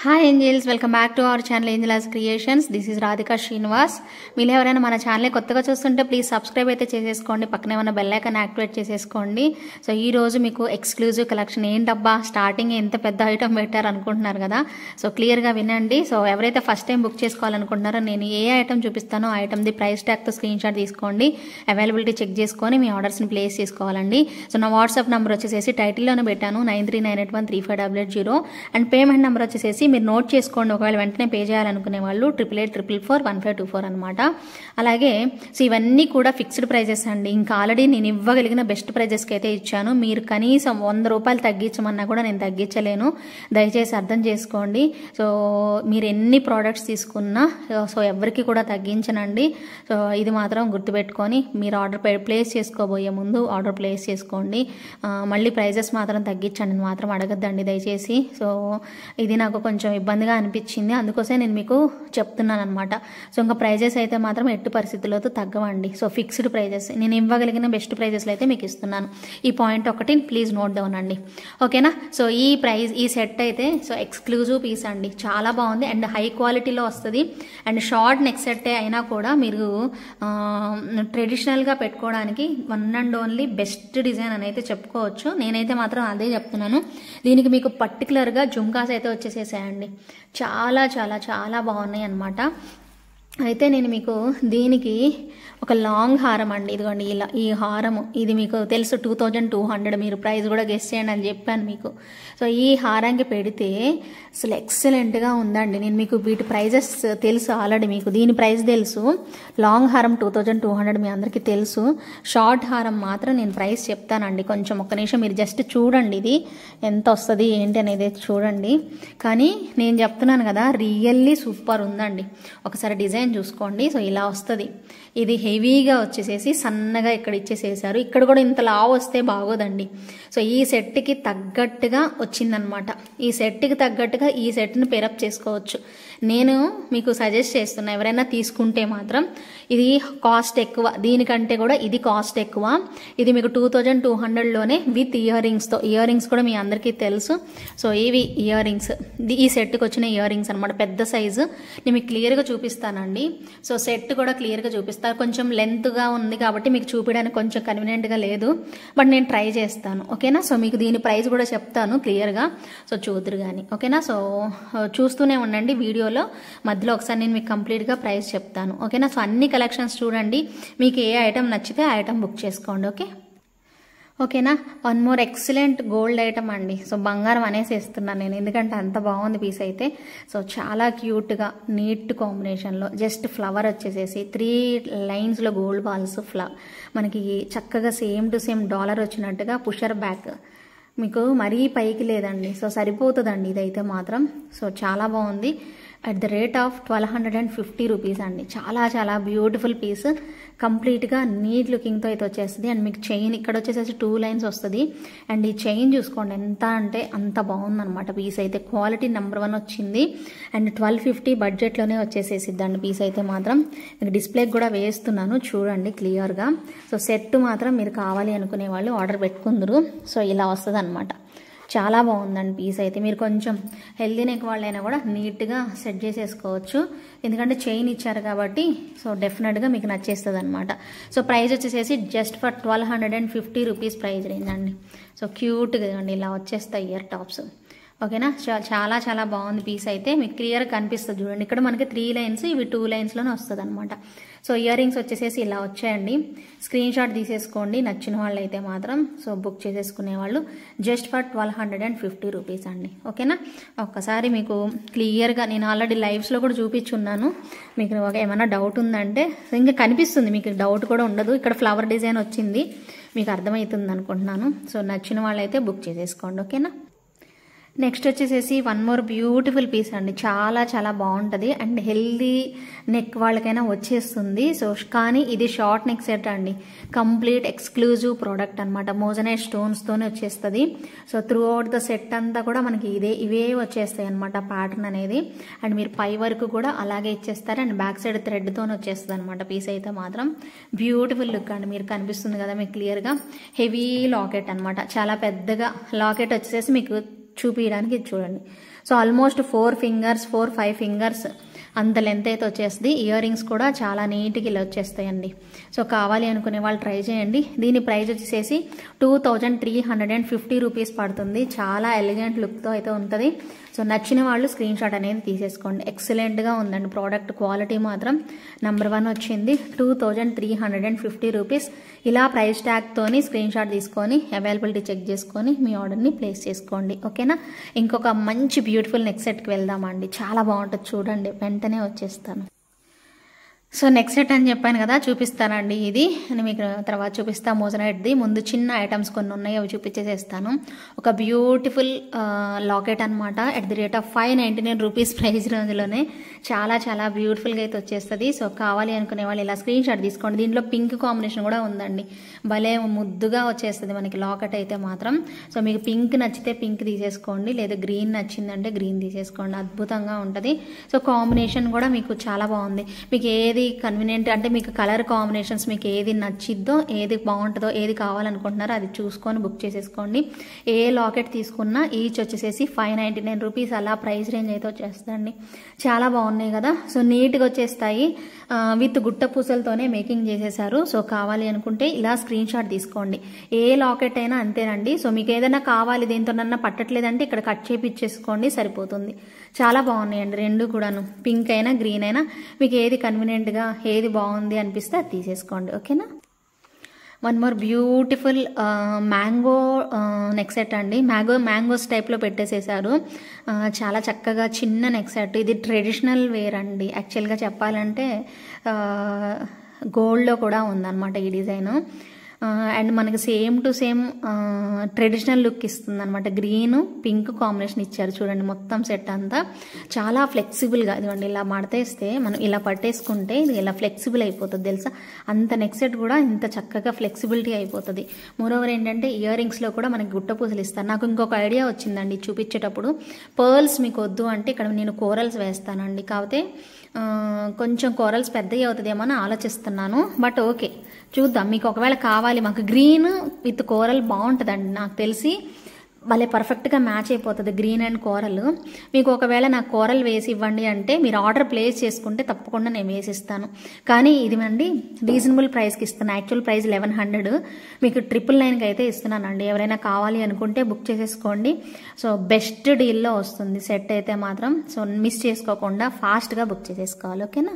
hi angels welcome back to our channel Angela's creations this is Radhika Srinivas మీరు ఎవరైనా మన channel కొత్తగా చూస్తుంటే ప్లీజ్ సబ్స్క్రైబ్ అయితే చేసేసుకోండి పక్కనే ఉన్న బెల్ ఐకాన్ యాక్టివేట్ చేసేసుకోండి సో ఈ రోజు మీకు ఎక్స్క్లూజివ్ కలెక్షన్ ఏంటబ్బా స్టార్టింగ్ ఎంత పెద్ద ఐటమ్ పెట్టారు అనుకుంటున్నారు కదా సో క్లియర్గా వినండి సో ఎవరైతే ఫస్ట్ టైం బుక్ చేసుకోవాలనుకుంటున్నారో నేను ఏ ఐటమ్ చూపిస్తానో ఆ ఐటమ్ది ప్రైస్ ట్యాగ్తో స్క్రీన్ షాట్ తీసుకోండి అవైలబిలిటీ చెక్ చేసుకొని మీ ఆర్డర్స్ని ప్లేస్ చేసుకోవాలండి సో నా వాట్సాప్ నెంబర్ వచ్చేసి టైటిల్లోనే పెట్టాను nine three nine eight one three five double eight zero and payment number వచ్చేసి మీరు నోట్ చేసుకోండి ఒకవేళ వెంటనే పే చేయాలనుకునే వాళ్ళు triple eight triple four one five two four అనమాట అలాగే సో ఇవన్నీ కూడా ఫిక్స్డ్ ప్రైజెస్ అండి ఇంకా ఆల్రెడీ నేను ఇవ్వగలిగిన బెస్ట్ ప్రైజెస్కి అయితే ఇచ్చాను మీరు కనీసం వంద రూపాయలు తగ్గించమన్నా కూడా నేను తగ్గించలేను దయచేసి అర్థం చేసుకోండి సో మీరు ఎన్ని ప్రోడక్ట్స్ తీసుకున్నా సో ఎవరికి కూడా తగ్గించనండి సో ఇది మాత్రం గుర్తుపెట్టుకొని మీరు ఆర్డర్ ప్లేస్ చేసుకోబోయే ముందు ఆర్డర్ ప్లేస్ చేసుకోండి ఆ, మళ్ళీ ప్రైజెస్ మాత్రం తగ్గించండి అని మాత్రం అడగద్దండి దయచేసి సో ఇది నాకు కొంచెం ఇబ్బందిగా అనిపించింది అందుకోసం నేను మీకు చెప్తున్నాను అనమాట సో ఇంకా ప్రైజెస్ అయితే మాత్రం ఎట్టి పరిస్థితుల్లో తగ్గవండి సో ఫిక్స్డ్ ప్రైజెస్ నేను ఇవ్వగలిగిన బెస్ట్ ప్రైజెస్లో అయితే మీకు ఇస్తున్నాను ఈ పాయింట్ ఒకటి ప్లీజ్ నోట్ డౌన్ అండి ఓకేనా సో ఈ ప్రైస్ ఈ సెట్ అయితే సో ఎక్స్క్లూజివ్ పీస్ అండి చాలా బాగుంది అండ్ హై క్వాలిటీలో వస్తుంది అండ్ షార్ట్ నెక్ సెట్ అయినా కూడా మీరు ట్రెడిషనల్గా పెట్టుకోవడానికి one and only best design అని అయితే చెప్పుకోవచ్చు నేనైతే మాత్రం అదే చెప్తున్నాను దీనికి మీకు పర్టికులర్గా జుమ్కాస్ అయితే వచ్చేసేసాయండి చాలా చాలా చాలా బాగున్నాయి అన్నమాట అయితే నేను మీకు దీనికి ఒక లాంగ్ హారం అండి ఇదిగోండి ఇలా ఈ హారము ఇది మీకు తెలుసు టూ థౌజండ్ టూ హండ్రెడ్ మీరు ప్రైస్ కూడా గెస్ట్ చేయండి అని చెప్పాను మీకు సో ఈ హారానికి పెడితే అసలు ఎక్సలెంట్గా ఉందండి నేను మీకు వీటి ప్రైజెస్ తెలుసు ఆల్రెడీ మీకు దీని ప్రైస్ తెలుసు లాంగ్ హారం టూ థౌజండ్ టూ హండ్రెడ్ మీ అందరికీ తెలుసు షార్ట్ హారం మాత్రం నేను ప్రైస్ చెప్తానండి కొంచెం ఒక్క నిమిషం మీరు జస్ట్ చూడండి ఇది ఎంత వస్తుంది ఏంటి అనేది చూడండి కానీ నేను చెప్తున్నాను కదా రియల్లీ సూపర్ ఉందండి ఒకసారి డిజైన్ చూసుకోండి సో ఇలా వస్తుంది ఇది హెవీగా వచ్చేసేసి సన్నగా ఇక్కడ ఇచ్చేసేసారు ఇక్కడ కూడా ఇంత లావు వస్తే బాగోదండి సో ఈ సెట్కి తగ్గట్టుగా వచ్చిందనమాట ఈ సెట్కి తగ్గట్టుగా ఈ సెట్ని పేరప్ చేసుకోవచ్చు నేను మీకు సజెస్ట్ చేస్తున్నా ఎవరైనా తీసుకుంటే మాత్రం ఇది కాస్ట్ ఎక్కువ దీనికంటే కూడా ఇది కాస్ట్ ఎక్కువ ఇది మీకు టూ థౌజండ్ టూ హండ్రెడ్లోనే విత్ ఇయర్ రింగ్స్తో ఇయర్ రింగ్స్ కూడా మీ అందరికీ తెలుసు సో ఇవి ఇయర్ రింగ్స్ ఈ సెట్కి వచ్చిన ఇయర్ రింగ్స్ అనమాట పెద్ద సైజు నేను మీకు క్లియర్గా చూపిస్తానండి సో సెట్ కూడా క్లియర్గా చూపిస్తాను కొంచెం లెంత్గా ఉంది కాబట్టి మీకు చూపించడానికి కొంచెం కన్వీనియంట్గా లేదు బట్ నేను ట్రై చేస్తాను ఓకేనా సో మీకు దీని ప్రైస్ కూడా చెప్తాను క్లియర్గా సో చూద్దరు కానీ ఓకేనా సో చూస్తూనే ఉండండి వీడియోలో మధ్యలో ఒకసారి నేను మీకు కంప్లీట్గా ప్రైస్ చెప్తాను ఓకేనా సో అన్ని కలెక్షన్స్ చూడండి మీకు ఏ ఐటమ్ నచ్చితే ఆ ఐటమ్ బుక్ చేసుకోండి ఓకే ఓకేనా one more excellent gold item అండి సో బంగారం అనేసి ఇస్తున్నాను నేను ఎందుకంటే అంత బాగుంది పీస్ అయితే సో చాలా క్యూట్గా నీట్ కాంబినేషన్లో జస్ట్ ఫ్లవర్ వచ్చేసేసి త్రీ లైన్స్లో గోల్డ్ బాల్స్ ఫ్ల మనకి చక్కగా సేమ్ టు సేమ్ డాలర్ వచ్చినట్టుగా పుషర్ బ్యాక్ మీకు మరీ పైకి లేదండి సో సరిపోతుందండి ఇదైతే మాత్రం సో చాలా బాగుంది at the rate of twelve hundred and fifty rupees అండి చాలా చాలా బ్యూటిఫుల్ పీస్ కంప్లీట్గా నీట్ లుకింగ్తో అయితే వచ్చేస్తుంది అండ్ మీకు చైన్ ఇక్కడ వచ్చేసేసి టూ లైన్స్ వస్తుంది అండ్ ఈ చైన్ చూసుకోండి ఎంత అంటే అంత బాగుందన్నమాట పీస్ అయితే క్వాలిటీ నెంబర్ వన్ వచ్చింది అండ్ ట్వెల్వ్ ఫిఫ్టీ బడ్జెట్లోనే వచ్చేసేసిద్దండి పీస్ అయితే మాత్రం మీకు డిస్ప్లేకి కూడా వేస్తున్నాను చూడండి క్లియర్గా సో సెట్ మాత్రం మీరు కావాలి అనుకునే వాళ్ళు ఆర్డర్ పెట్టుకుందరు సో ఇలా వస్తుంది అనమాట చాలా బాగుందండి పీస్ అయితే మీరు కొంచెం హెల్దీ నెక్ వాళ్ళైనా కూడా నీట్గా సెట్ చేసేసుకోవచ్చు ఎందుకంటే చైన్ ఇచ్చారు కాబట్టి సో డెఫినెట్గా మీకు నచ్చేస్తుంది అనమాట సో ప్రైస్ వచ్చేసేసి just for twelve hundred and fifty rupees price range అండి సో క్యూట్గా అండి ఇలా వచ్చేస్తాయి ఇయర్ టాప్స్ ఓకేనా చా- చాలా చాలా బాగుంది పీస్ అయితే మీకు క్లియర్గా కనిపిస్తుంది చూడండి ఇక్కడ మనకి త్రీ లైన్స్ ఇవి టూ లైన్స్లోనే వస్తుంది అనమాట సో ఇయర్ రింగ్స్ వచ్చేసేసి ఇలా వచ్చాయండి స్క్రీన్ షాట్ తీసేసుకోండి నచ్చిన వాళ్ళు అయితే మాత్రం సో బుక్ చేసేసుకునే వాళ్ళు just for twelve hundred and fifty rupees అండి ఓకేనా ఒక్కసారి మీకు క్లియర్గా నేను ఆల్రెడీ లైవ్స్లో కూడా చూపించున్నాను మీకు ఒక ఏమైనా డౌట్ ఉందంటే ఇంకా కనిపిస్తుంది మీకు డౌట్ కూడా ఉండదు ఇక్కడ ఫ్లవర్ డిజైన్ వచ్చింది మీకు అర్థమవుతుంది అనుకుంటున్నాను సో నచ్చిన వాళ్ళైతే బుక్ చేసేసుకోండి ఓకేనా నెక్స్ట్ వచ్చేసేసి వన్ మోర్ బ్యూటిఫుల్ పీస్ అండి చాలా చాలా బాగుంటుంది అండ్ హెల్దీ నెక్ వాళ్ళకైనా వచ్చేస్తుంది సో కానీ ఇది షార్ట్ నెక్ సెట్ అండి కంప్లీట్ ఎక్స్క్లూజివ్ ప్రోడక్ట్ అనమాట మోజనైట్ స్టోన్స్తోనే వచ్చేస్తుంది so throughout the set అంతా కూడా మనకి ఇదే ఇవే వచ్చేస్తాయి అనమాట ప్యాటర్న్ అనేది అండ్ మీరు పై వరకు కూడా అలాగే ఇచ్చేస్తారు అండ్ బ్యాక్ సైడ్ థ్రెడ్తోనే వచ్చేస్తుంది అనమాట పీస్ అయితే మాత్రం బ్యూటిఫుల్ లుక్ అండి మీరు కనిపిస్తుంది కదా మీకు క్లియర్గా హెవీ లాకెట్ అనమాట చాలా పెద్దగా లాకెట్ వచ్చేసి మీకు చూపించడానికి ఇది చూడండి so almost four fingers four five fingers అంత లెంత్ అయితే వచ్చేస్తుంది ఇయర్ రింగ్స్ కూడా చాలా నీట్గా ఇలా వచ్చేస్తాయండి సో కావాలి అనుకునే వాళ్ళు ట్రై చేయండి దీని ప్రైస్ వచ్చేసేసి two thousand three hundred and fifty rupees పడుతుంది చాలా ఎలిగెంట్ లుక్తో అయితే ఉంటుంది సో నచ్చిన వాళ్ళు స్క్రీన్ షాట్ అనేది తీసేసుకోండి ఎక్సలెంట్గా ఉందండి ప్రోడక్ట్ క్వాలిటీ మాత్రం నెంబర్ వన్ వచ్చింది two thousand three hundred and fifty rupees ఇలా ప్రైస్ ట్యాగ్తోని స్క్రీన్ షాట్ తీసుకొని అవైలబిలిటీ చెక్ చేసుకొని మీ ఆర్డర్ని ప్లేస్ చేసుకోండి ఓకేనా ఇంకొక మంచి బ్యూటిఫుల్ నెక్ సెట్కి వెళ్దామండి చాలా బాగుంటుంది చూడండి వెంటనే వచ్చేస్తాను సో నెక్స్ట్ సెట్ అని చెప్పాను కదా చూపిస్తానండి ఇది నేను మీకు తర్వాత చూపిస్తా మోజనైట్ది ముందు చిన్న ఐటమ్స్ కొన్ని ఉన్నాయి అవి చూపించేసేస్తాను ఒక బ్యూటిఫుల్ లాకెట్ అనమాట at the rate of five ninety nine rupees price రేంజ్లోనే చాలా చాలా బ్యూటిఫుల్గా అయితే వచ్చేస్తుంది సో కావాలి అనుకునే వాళ్ళు ఇలా స్క్రీన్ షాట్ తీసుకోండి దీంట్లో పింక్ కాంబినేషన్ కూడా ఉందండి భలే ముద్దుగా వచ్చేస్తుంది మనకి లాకెట్ అయితే మాత్రం సో మీకు పింక్ నచ్చితే పింక్ తీసేసుకోండి లేదా గ్రీన్ నచ్చిందంటే గ్రీన్ తీసేసుకోండి అద్భుతంగా ఉంటుంది సో కాంబినేషన్ కూడా మీకు చాలా బాగుంది మీకు ఏది కన్వీనియంట్ అంటే మీకు కలర్ కాంబినేషన్స్ మీకు ఏది నచ్చిద్దో ఏది బాగుంటుందో ఏది కావాలనుకుంటున్నారో అది చూసుకొని బుక్ చేసేసుకోండి ఏ లాకెట్ తీసుకున్నా ఈచ్ వచ్చేసేసి ఫైవ్ నైంటీ నైన్ రూపీస్ అలా ప్రైస్ రేంజ్ అయితే వచ్చేస్తుందండి చాలా బాగున్నాయి కదా సో నీట్గా వచ్చేస్తాయి విత్ గుట్ట పూసలతోనే మేకింగ్ చేసేసారు సో కావాలి అనుకుంటే ఇలా స్క్రీన్ షాట్ తీసుకోండి ఏ లాకెట్ అయినా అంతేనండి సో మీకు ఏదైనా కావాలి దేంతోనన్నా పట్టట్లేదంటే ఇక్కడ కట్ చేపించేసుకోండి సరిపోతుంది చాలా బాగున్నాయండి రెండు కూడాను పింక్ అయినా గ్రీన్ అయినా మీకు ఏది కన్వీనియంట్గా ఏది బాగుంది అనిపిస్తే అది తీసేసుకోండి ఓకేనా one more beautiful mango neck set అండి మ్యాంగో మ్యాంగోస్ టైప్లో పెట్టేసేసారు చాలా చక్కగా చిన్న నెక్ సెట్ ఇది ట్రెడిషనల్ వేర్ అండి యాక్చువల్గా చెప్పాలంటే గోల్డ్లో కూడా ఉందన్నమాట ఈ డిజైన్ అండ్ మనకి same to same traditional look ఇస్తుంది అనమాట గ్రీన్ పింక్ కాంబినేషన్ ఇచ్చారు చూడండి మొత్తం సెట్ అంతా చాలా ఫ్లెక్సిబుల్గా ఇదిగోండి ఇలా మడతేస్తే మనం ఇలా పట్టేసుకుంటే ఇది ఇలా ఫ్లెక్సిబుల్ అయిపోతుంది తెలుసా అంత నెక్ సెట్ కూడా ఇంత చక్కగా ఫ్లెక్సిబిలిటీ అయిపోతుంది మోరోవర్ ఏంటంటే ఇయర్ రింగ్స్లో కూడా మనకి గుట్ట పూసలు ఇస్తారు నాకు ఇంకొక ఐడియా వచ్చిందండి చూపించేటప్పుడు పర్ల్స్ మీకు వద్దు అంటే ఇక్కడ నేను కోరల్స్ వేస్తానండి కాకపోతే కొంచెం కోరల్స్ పెద్దవి అవుతుందేమో అని ఆలోచిస్తున్నాను బట్ ఓకే చూద్దాం మీకు ఒకవేళ కావాలి మాకు గ్రీన్ విత్ కోరల్ బాగుంటుందండి నాకు తెలిసి భలే పర్ఫెక్ట్గా మ్యాచ్ అయిపోతుంది గ్రీన్ అండ్ కోరల్ మీకు ఒకవేళ నాకు కోరల్ వేసి ఇవ్వండి అంటే మీరు ఆర్డర్ ప్లేస్ చేసుకుంటే తప్పకుండా నేను వేసిస్తాను కానీ ఇది అండి రీజనబుల్ ప్రైస్కి ఇస్తాను యాక్చువల్ ప్రైస్ లెవెన్ హండ్రెడ్ మీకు ట్రిపుల్ నైన్కి అయితే ఇస్తున్నానండి ఎవరైనా కావాలి అనుకుంటే బుక్ చేసేసుకోండి సో బెస్ట్ డీల్లో వస్తుంది సెట్ అయితే మాత్రం సో మిస్ చేసుకోకుండా ఫాస్ట్గా బుక్ చేసేసుకోవాలి ఓకేనా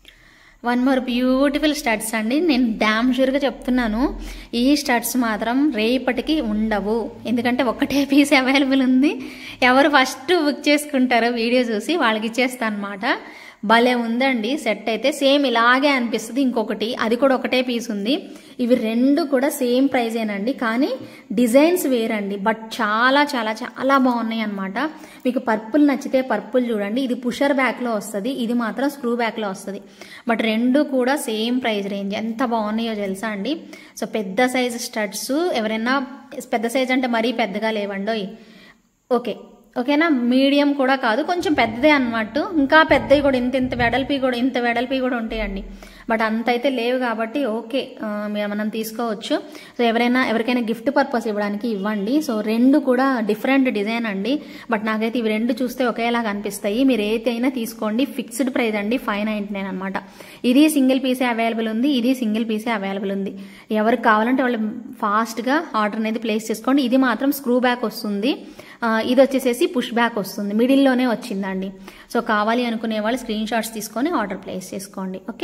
వన్ మోర్ బ్యూటిఫుల్ స్టడ్స్ అండి నేను డ్యామ్ షూర్గా చెప్తున్నాను ఈ స్టడ్స్ మాత్రం రేపటికి ఉండవు ఎందుకంటే ఒకటే పీస్ అవైలబుల్ ఉంది ఎవరు ఫస్ట్ బుక్ చేసుకుంటారో వీడియో చూసి వాళ్ళకి ఇచ్చేస్తాను అనమాట భలే ఉందండి సెట్ అయితే సేమ్ ఇలాగే అనిపిస్తుంది ఇంకొకటి అది కూడా ఒకటే పీస్ ఉంది ఇవి రెండు కూడా సేమ్ ప్రైజేనండి కానీ డిజైన్స్ వేరండి బట్ చాలా చాలా చాలా బాగున్నాయి అనమాట మీకు పర్పుల్ నచ్చితే పర్పుల్ చూడండి ఇది పుషర్ బ్యాక్లో వస్తుంది ఇది మాత్రం స్క్రూ బ్యాక్లో వస్తుంది బట్ రెండు కూడా సేమ్ ప్రైస్ రేంజ్ ఎంత బాగున్నాయో తెలుసా అండి సో పెద్ద సైజ్ స్టడ్స్ ఎవరైనా పెద్ద సైజ్ అంటే మరీ పెద్దగా లేవండోయ్ ఓకే ఓకేనా మీడియం కూడా కాదు కొంచెం పెద్దదే అన్నమాట ఇంకా పెద్దవి కూడా ఇంత ఇంత వెడల్పి కూడా ఇంత వెడల్పి కూడా ఉంటాయండి బట్ అంత అయితే లేవు కాబట్టి ఓకే మనం తీసుకోవచ్చు సో ఎవరైనా ఎవరికైనా గిఫ్ట్ పర్పస్ ఇవ్వడానికి ఇవ్వండి సో రెండు కూడా డిఫరెంట్ డిజైన్ అండి బట్ నాకైతే ఇవి రెండు చూస్తే ఒకేలాగా అనిపిస్తాయి మీరు ఏదైనా తీసుకోండి ఫిక్స్డ్ ప్రైస్ అండి ఫైవ్ నైంటీ నైన్ అనమాట ఇది సింగిల్ పీసే అవైలబుల్ ఉంది ఇది సింగిల్ పీసే అవైలబుల్ ఉంది ఎవరికి కావాలంటే వాళ్ళు ఫాస్ట్గా ఆర్డర్ అనేది ప్లేస్ చేసుకోండి ఇది మాత్రం స్క్రూ బ్యాక్ వస్తుంది ఇది వచ్చేసేసి పుష్ బ్యాక్ వస్తుంది మిడిల్లోనే వచ్చిందండి సో కావాలి అనుకునే వాళ్ళు స్క్రీన్ షాట్స్ తీసుకొని ఆర్డర్ ప్లేస్ చేసుకోండి ఓకే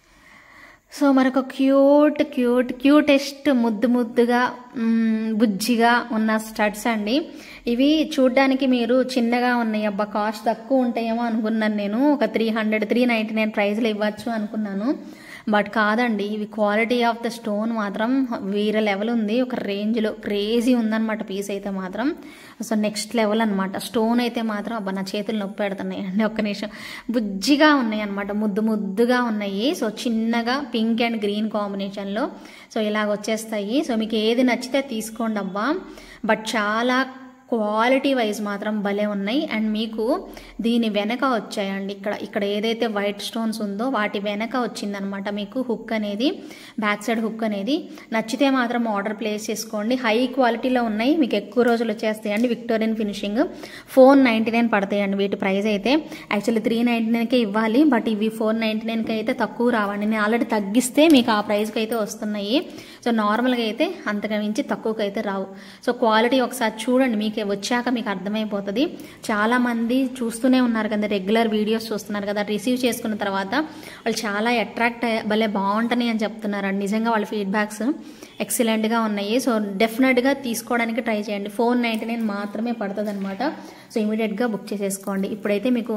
సో మరొక క్యూట్ క్యూట్ క్యూటెస్ట్ ముద్దు ముద్దుగా బుజ్జిగా ఉన్న స్టడ్స్ అండి ఇవి చూడ్డానికి మీరు చిన్నగా ఉన్నాయి అబ్బా కాస్ట్ తక్కువ ఉంటాయేమో అనుకున్నాను నేను ఒక three hundred three ninety nine ప్రైజ్లో ఇవ్వచ్చు అనుకున్నాను బట్ కాదండి ఇవి క్వాలిటీ ఆఫ్ ద స్టోన్ మాత్రం వేరే లెవెల్ ఉంది ఒక రేంజ్లో క్రేజీ ఉందన్నమాట పీస్ అయితే మాత్రం సో నెక్స్ట్ లెవెల్ అనమాట స్టోన్ అయితే మాత్రం అబ్బా నా చేతులు నొప్పి పెడుతున్నాయి అండి ఒక్క నిమిషం బుజ్జిగా ఉన్నాయి అనమాట ముద్దు ముద్దుగా ఉన్నాయి సో చిన్నగా పింక్ అండ్ గ్రీన్ కాంబినేషన్లో సో ఇలాగ వచ్చేస్తాయి సో మీకు ఏది నచ్చితే తీసుకోండి అబ్బా బట్ చాలా క్వాలిటీ వైజ్ మాత్రం భలే ఉన్నాయి అండ్ మీకు దీని వెనక వచ్చాయండి ఇక్కడ ఇక్కడ ఏదైతే వైట్ స్టోన్స్ ఉందో వాటి వెనక వచ్చిందనమాట మీకు హుక్ అనేది బ్యాక్ సైడ్ హుక్ అనేది నచ్చితే మాత్రం ఆర్డర్ ప్లేస్ చేసుకోండి హై క్వాలిటీలో ఉన్నాయి మీకు ఎక్కువ రోజులు వచ్చేస్తాయండి Victorian finishing four ninety nine పడతాయండి వీటి ప్రైస్ అయితే యాక్చువల్లీ త్రీ నైంటీ నైన్కే ఇవ్వాలి బట్ ఇవి ఫోర్ నైంటీ నైన్కి అయితే తక్కువ రావండి నేను ఆల్రెడీ తగ్గిస్తే మీకు ఆ ప్రైస్కి అయితే వస్తున్నాయి సో నార్మల్గా అయితే అంతగా మించి తక్కువకి అయితే రావు సో క్వాలిటీ ఒకసారి చూడండి మీకు వచ్చాక మీకు అర్థమైపోతుంది చాలామంది చూస్తూనే ఉన్నారు కదా రెగ్యులర్ వీడియోస్ చూస్తున్నారు కదా రిసీవ్ చేసుకున్న తర్వాత వాళ్ళు చాలా అట్రాక్ట్ భలే బాగుంటాయి అని చెప్తున్నారండి నిజంగా వాళ్ళ ఫీడ్బ్యాక్స్ ఎక్సలెంట్గా ఉన్నాయి సో డెఫినెట్గా తీసుకోవడానికి ట్రై చేయండి ఫోర్ నైంటీ నైన్ మాత్రమే పడుతుంది అనమాట సో ఇమీడియట్గా బుక్ చేసేసుకోండి ఇప్పుడైతే మీకు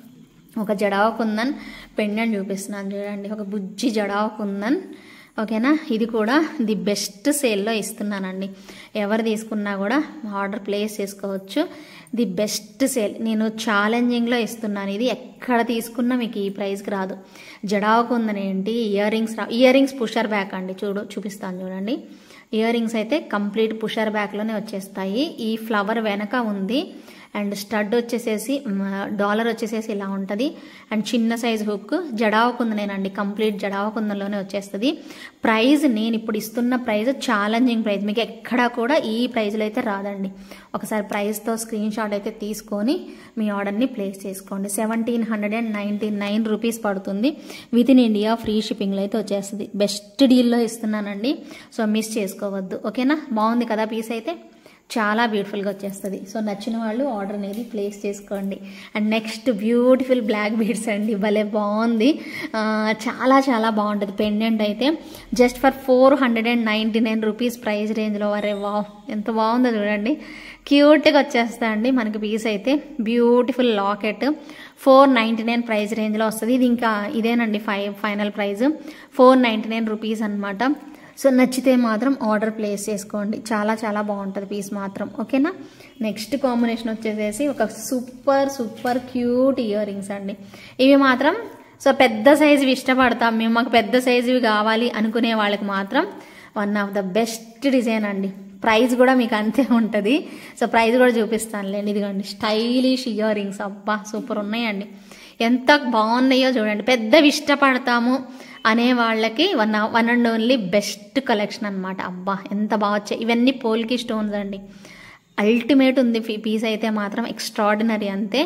ఒక జడావ కుందన్ పెండెంట్ చూపిస్తున్నాను చూడండి ఒక బుజ్జి జడావ కుందన్ ఓకేనా ఇది కూడా ది బెస్ట్ సేల్లో ఇస్తున్నానండి ఎవరు తీసుకున్నా కూడా ఆర్డర్ ప్లేస్ చేసుకోవచ్చు ది బెస్ట్ సేల్ నేను ఛాలెంజింగ్లో ఇస్తున్నాను ఇది ఎక్కడ తీసుకున్నా మీకు ఈ ప్రైస్కి రాదు జడావకు ఉందని ఏంటి ఇయర్ రింగ్స్ రా ఇయర్ రింగ్స్ పుషర్ బ్యాక్ అండి చూడు చూపిస్తాను చూడండి ఇయర్ రింగ్స్ అయితే కంప్లీట్ పుషర్ బ్యాక్లోనే వచ్చేస్తాయి ఈ ఫ్లవర్ వెనక ఉంది అండ్ స్టడ్ వచ్చేసేసి డాలర్ వచ్చేసేసి ఇలా ఉంటుంది అండ్ చిన్న సైజ్ హుక్ జడావకుందనేనండి కంప్లీట్ జడావకుందంలోనే వచ్చేస్తుంది ప్రైజ్ నేను ఇప్పుడు ఇస్తున్న ప్రైజ్ ఛాలెంజింగ్ ప్రైజ్ మీకు ఎక్కడా కూడా ఈ ప్రైజ్లో అయితే రాదండి ఒకసారి ప్రైస్తో స్క్రీన్ షాట్ అయితే తీసుకొని మీ ఆర్డర్ని ప్లేస్ చేసుకోండి seventeen hundred and ninety nine rupees పడుతుంది విత్ ఇన్ ఇండియా ఫ్రీ షిప్పింగ్లో అయితే వచ్చేస్తుంది బెస్ట్ డీల్లో ఇస్తున్నానండి సో మిస్ చేసుకోవద్దు ఓకేనా బాగుంది కదా పీస్ అయితే చాలా బ్యూటిఫుల్గా వచ్చేస్తుంది సో నచ్చిన వాళ్ళు ఆర్డర్ అనేది ప్లేస్ చేసుకోండి and next beautiful black beads అండి భలే బాగుంది ఆ, చాలా చాలా బాగుంటుంది పెండెంట్ అయితే just for four hundred and ninety nine rupees price రేంజ్లో అరే వా ఎంత బాగుందో చూడండి క్యూట్గా వచ్చేస్తా అండి మనకి పీస్ అయితే beautiful locket four ninety nine price రేంజ్లో వస్తుంది ఇది ఇంకా ఇదేనండి five final price four ninety nine rupees అనమాట సో నచ్చితే మాత్రం ఆర్డర్ ప్లేస్ చేసుకోండి చాలా చాలా బాగుంటుంది పీస్ మాత్రం ఓకేనా నెక్స్ట్ కాంబినేషన్ వచ్చేసేసి ఒక super super cute earrings అండి ఇవి మాత్రం సో పెద్ద సైజువి ఇష్టపడతాం మేము మాకు పెద్ద సైజువి కావాలి అనుకునే వాళ్ళకి మాత్రం one of the best design అండి ప్రైస్ కూడా మీకు అంతే ఉంటుంది సో ప్రైస్ కూడా చూపిస్తానులేండి ఇదిగోండి స్టైలిష్ ఇయర్ రింగ్స్ అబ్బా సూపర్ ఉన్నాయండి ఎంత బాగున్నాయో చూడండి పెద్దవి ఇష్టపడతాము అనే వాళ్ళకి one one and only best collection అనమాట అబ్బా ఎంత బాగా వచ్చాయి ఇవన్నీ పోల్కి స్టోన్స్ అండి అల్టిమేట్ ఉంది ఫీ- పీస్ అయితే మాత్రం ఎక్స్ట్రాడినరీ అంతే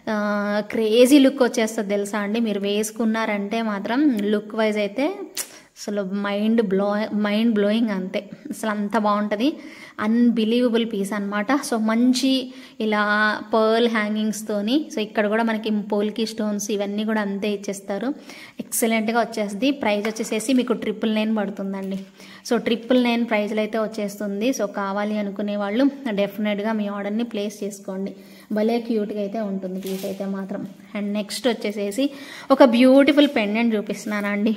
క్రేజీ లుక్ వచ్చేస్తుంది తెలుసా అండి మీరు వేసుకున్నారంటే మాత్రం లుక్ వైజ్ అయితే అసలు మైండ్ బ్లో మైండ్ బ్లోయింగ్ అంతే అసలు అంత బాగుంటుంది అన్బిలీవబుల్ పీస్ అనమాట సో మంచి ఇలా పర్ల్ హ్యాంగింగ్స్తోని సో ఇక్కడ కూడా మనకి పోల్కి స్టోన్స్ ఇవన్నీ కూడా అంతే ఇచ్చేస్తారు ఎక్సలెంట్గా వచ్చేస్తుంది ప్రైస్ వచ్చేసేసి మీకు ట్రిపుల్ నైన్ పడుతుందండి సో ట్రిపుల్ నైన్ ప్రైజ్లో అయితే వచ్చేస్తుంది సో కావాలి అనుకునే వాళ్ళు డెఫినెట్గా మీ ఆర్డర్ని ప్లేస్ చేసుకోండి భలే క్యూట్గా అయితే ఉంటుంది పీస్ అయితే మాత్రం అండ్ నెక్స్ట్ వచ్చేసేసి ఒక బ్యూటిఫుల్ పెండెంట్ చూపిస్తున్నానండి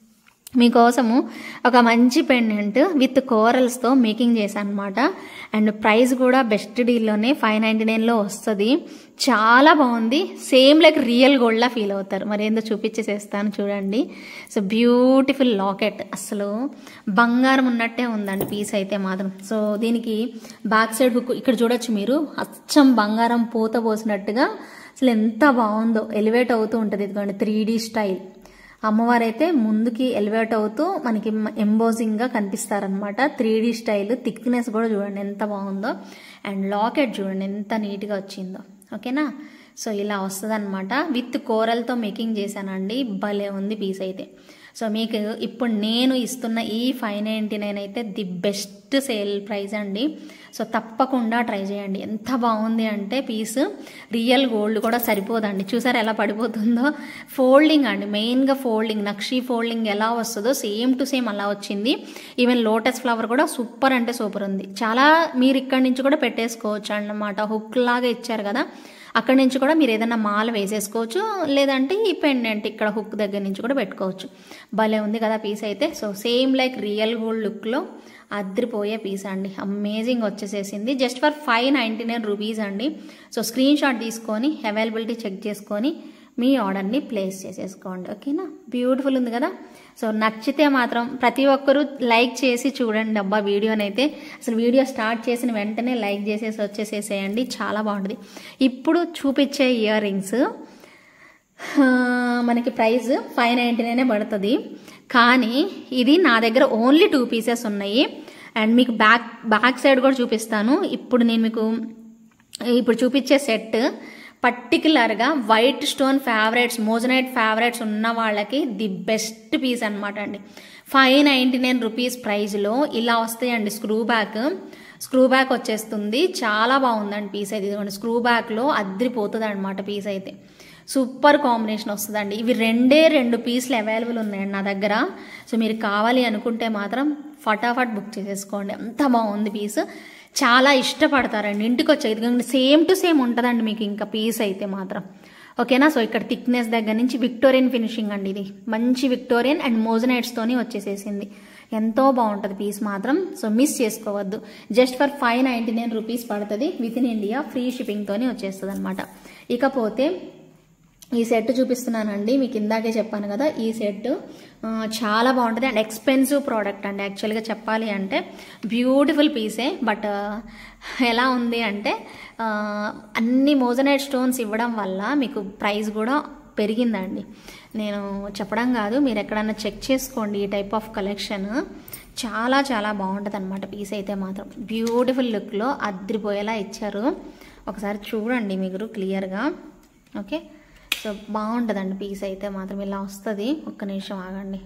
మీకోసము ఒక మంచి పెండెంట్ విత్ కోరల్స్తో మేకింగ్ చేశాను అనమాట అండ్ ప్రైస్ కూడా బెస్ట్ డీల్లోనే ఫైవ్ నైంటీ నైన్లో వస్తుంది చాలా బాగుంది సేమ్ లైక్ రియల్ గోల్డ్లా ఫీల్ అవుతారు మరి ఏందో చూపించేసేస్తాను చూడండి సో బ్యూటిఫుల్ లాకెట్ అసలు బంగారం ఉన్నట్టే ఉందండి పీస్ అయితే మాత్రం సో దీనికి బ్యాక్ సైడ్ హుక్ ఇక్కడ చూడొచ్చు మీరు అచ్చం బంగారం పూత పోసినట్టుగా అసలు ఎంత బాగుందో ఎలివేట్ అవుతూ ఉంటుంది ఇదిగోండి త్రీ స్టైల్ అమ్మవారు అయితే ముందుకి ఎలివేట్ అవుతూ మనకి ఎంబోజింగ్ గా కనిపిస్తారనమాట త్రీ డి స్టైల్ థిక్నెస్ కూడా చూడండి ఎంత బాగుందో అండ్ లాకెట్ చూడండి ఎంత నీట్గా వచ్చిందో ఓకేనా సో ఇలా వస్తుంది విత్ కోరల్తో మేకింగ్ చేశానండి భలే ఉంది పీస్ అయితే సో మీకు ఇప్పుడు నేను ఇస్తున్న ఈ ఫైవ్ నైంటీ నైన్ అయితే ది బెస్ట్ సేల్ ప్రైస్ అండి సో తప్పకుండా ట్రై చేయండి ఎంత బాగుంది అంటే పీస్ రియల్ గోల్డ్ కూడా సరిపోదండి చూసారా ఎలా పడిపోతుందో ఫోల్డింగ్ అండి మెయిన్గా ఫోల్డింగ్ నక్షి ఫోల్డింగ్ ఎలా వస్తుందో సేమ్ టు సేమ్ అలా వచ్చింది ఈవెన్ లోటస్ ఫ్లవర్ కూడా సూపర్ అంటే సూపర్ ఉంది చాలా మీరు ఇక్కడి నుంచి కూడా పెట్టేసుకోవచ్చు అన్నమాట హుక్ లాగా ఇచ్చారు కదా అక్కడి నుంచి కూడా మీరు ఏదైనా మాల వేసేసుకోవచ్చు లేదంటే ఈ పెండెంట్ ఇక్కడ హుక్ దగ్గర నుంచి కూడా పెట్టుకోవచ్చు భలే ఉంది కదా పీస్ అయితే so same like real gold లుక్లో అద్దరిపోయే పీస్ అండి అమేజింగ్ వచ్చేసేసింది just for five ninety nine rupees అండి సో స్క్రీన్ షాట్ తీసుకొని అవైలబిలిటీ చెక్ చేసుకొని మీ ఆర్డర్ని ప్లేస్ చేసేసుకోండి ఓకేనా బ్యూటిఫుల్ ఉంది కదా సో నచ్చితే మాత్రం ప్రతి ఒక్కరూ లైక్ చేసి చూడండి అబ్బా వీడియోనైతే అసలు వీడియో స్టార్ట్ చేసిన వెంటనే లైక్ చేసేసి వచ్చేసేసేయండి చాలా బాగుంటుంది ఇప్పుడు చూపించే ఇయర్ రింగ్స్ మనకి ప్రైస్ ఫైవ్ నైంటీ నైనే పడుతుంది కానీ ఇది నా దగ్గర ఓన్లీ టూ పీసెస్ ఉన్నాయి అండ్ మీకు బ్యాక్ బ్యాక్ సైడ్ కూడా చూపిస్తాను ఇప్పుడు నేను మీకు ఇప్పుడు చూపించే సెట్ పర్టికులర్గా white stone favourites moissanite favourites ఉన్న వాళ్ళకి ది బెస్ట్ పీస్ అనమాట అండి ఫైవ్ నైంటీ నైన్ రూపీస్ ప్రైస్లో ఇలా వస్తాయండి స్క్రూ బ్యాక్ స్క్రూ బ్యాక్ వచ్చేస్తుంది చాలా బాగుందండి పీస్ అయితే ఇదిగోండి స్క్రూ బ్యాక్లో అద్దరిపోతుంది అనమాట పీస్ అయితే సూపర్ కాంబినేషన్ వస్తుందండి ఇవి రెండే రెండు పీసులు అవైలబుల్ ఉన్నాయండి నా దగ్గర సో మీరు కావాలి అనుకుంటే మాత్రం ఫటాఫట్ బుక్ చేసేసుకోండి అంత బాగుంది పీస్ చాలా ఇష్టపడతారండి ఇంటికి వచ్చే ఇదిగోండి సేమ్ టు సేమ్ ఉంటుందండి మీకు ఇంకా పీస్ అయితే మాత్రం ఓకేనా సో ఇక్కడ థిక్నెస్ దగ్గర నుంచి విక్టోరియన్ ఫినిషింగ్ అండి ఇది మంచి విక్టోరియన్ అండ్ మోజనైట్స్తోని వచ్చేసేసింది ఎంతో బాగుంటుంది పీస్ మాత్రం సో మిస్ చేసుకోవద్దు just for five ninety nine rupees పడుతుంది విత్ ఇన్ ఇండియా ఫ్రీ షిప్పింగ్తోని వచ్చేస్తుంది అనమాట ఇకపోతే ఈ సెట్ చూపిస్తున్నానండి మీకు ఇందాకే చెప్పాను కదా ఈ సెట్ చాలా బాగుంటుంది అండ్ ఎక్స్పెన్సివ్ ప్రోడక్ట్ అండి యాక్చువల్గా చెప్పాలి అంటే బ్యూటిఫుల్ పీసే బట్ ఎలా ఉంది అంటే అన్ని మోజనైట్ స్టోన్స్ ఇవ్వడం వల్ల మీకు ప్రైస్ కూడా పెరిగిందండి నేను చెప్పడం కాదు మీరు ఎక్కడన్నా చెక్ చేసుకోండి ఈ టైప్ ఆఫ్ కలెక్షన్ చాలా చాలా బాగుంటుంది అనమాట పీస్ అయితే మాత్రం బ్యూటిఫుల్ లుక్లో అద్రిపోయేలా ఇచ్చారు ఒకసారి చూడండి మీరు క్లియర్గా ఓకే సో బాగుంటుందండి పీస్ అయితే మాత్రం ఇలా వస్తుంది ఒక్క నిమిషం ఆగండి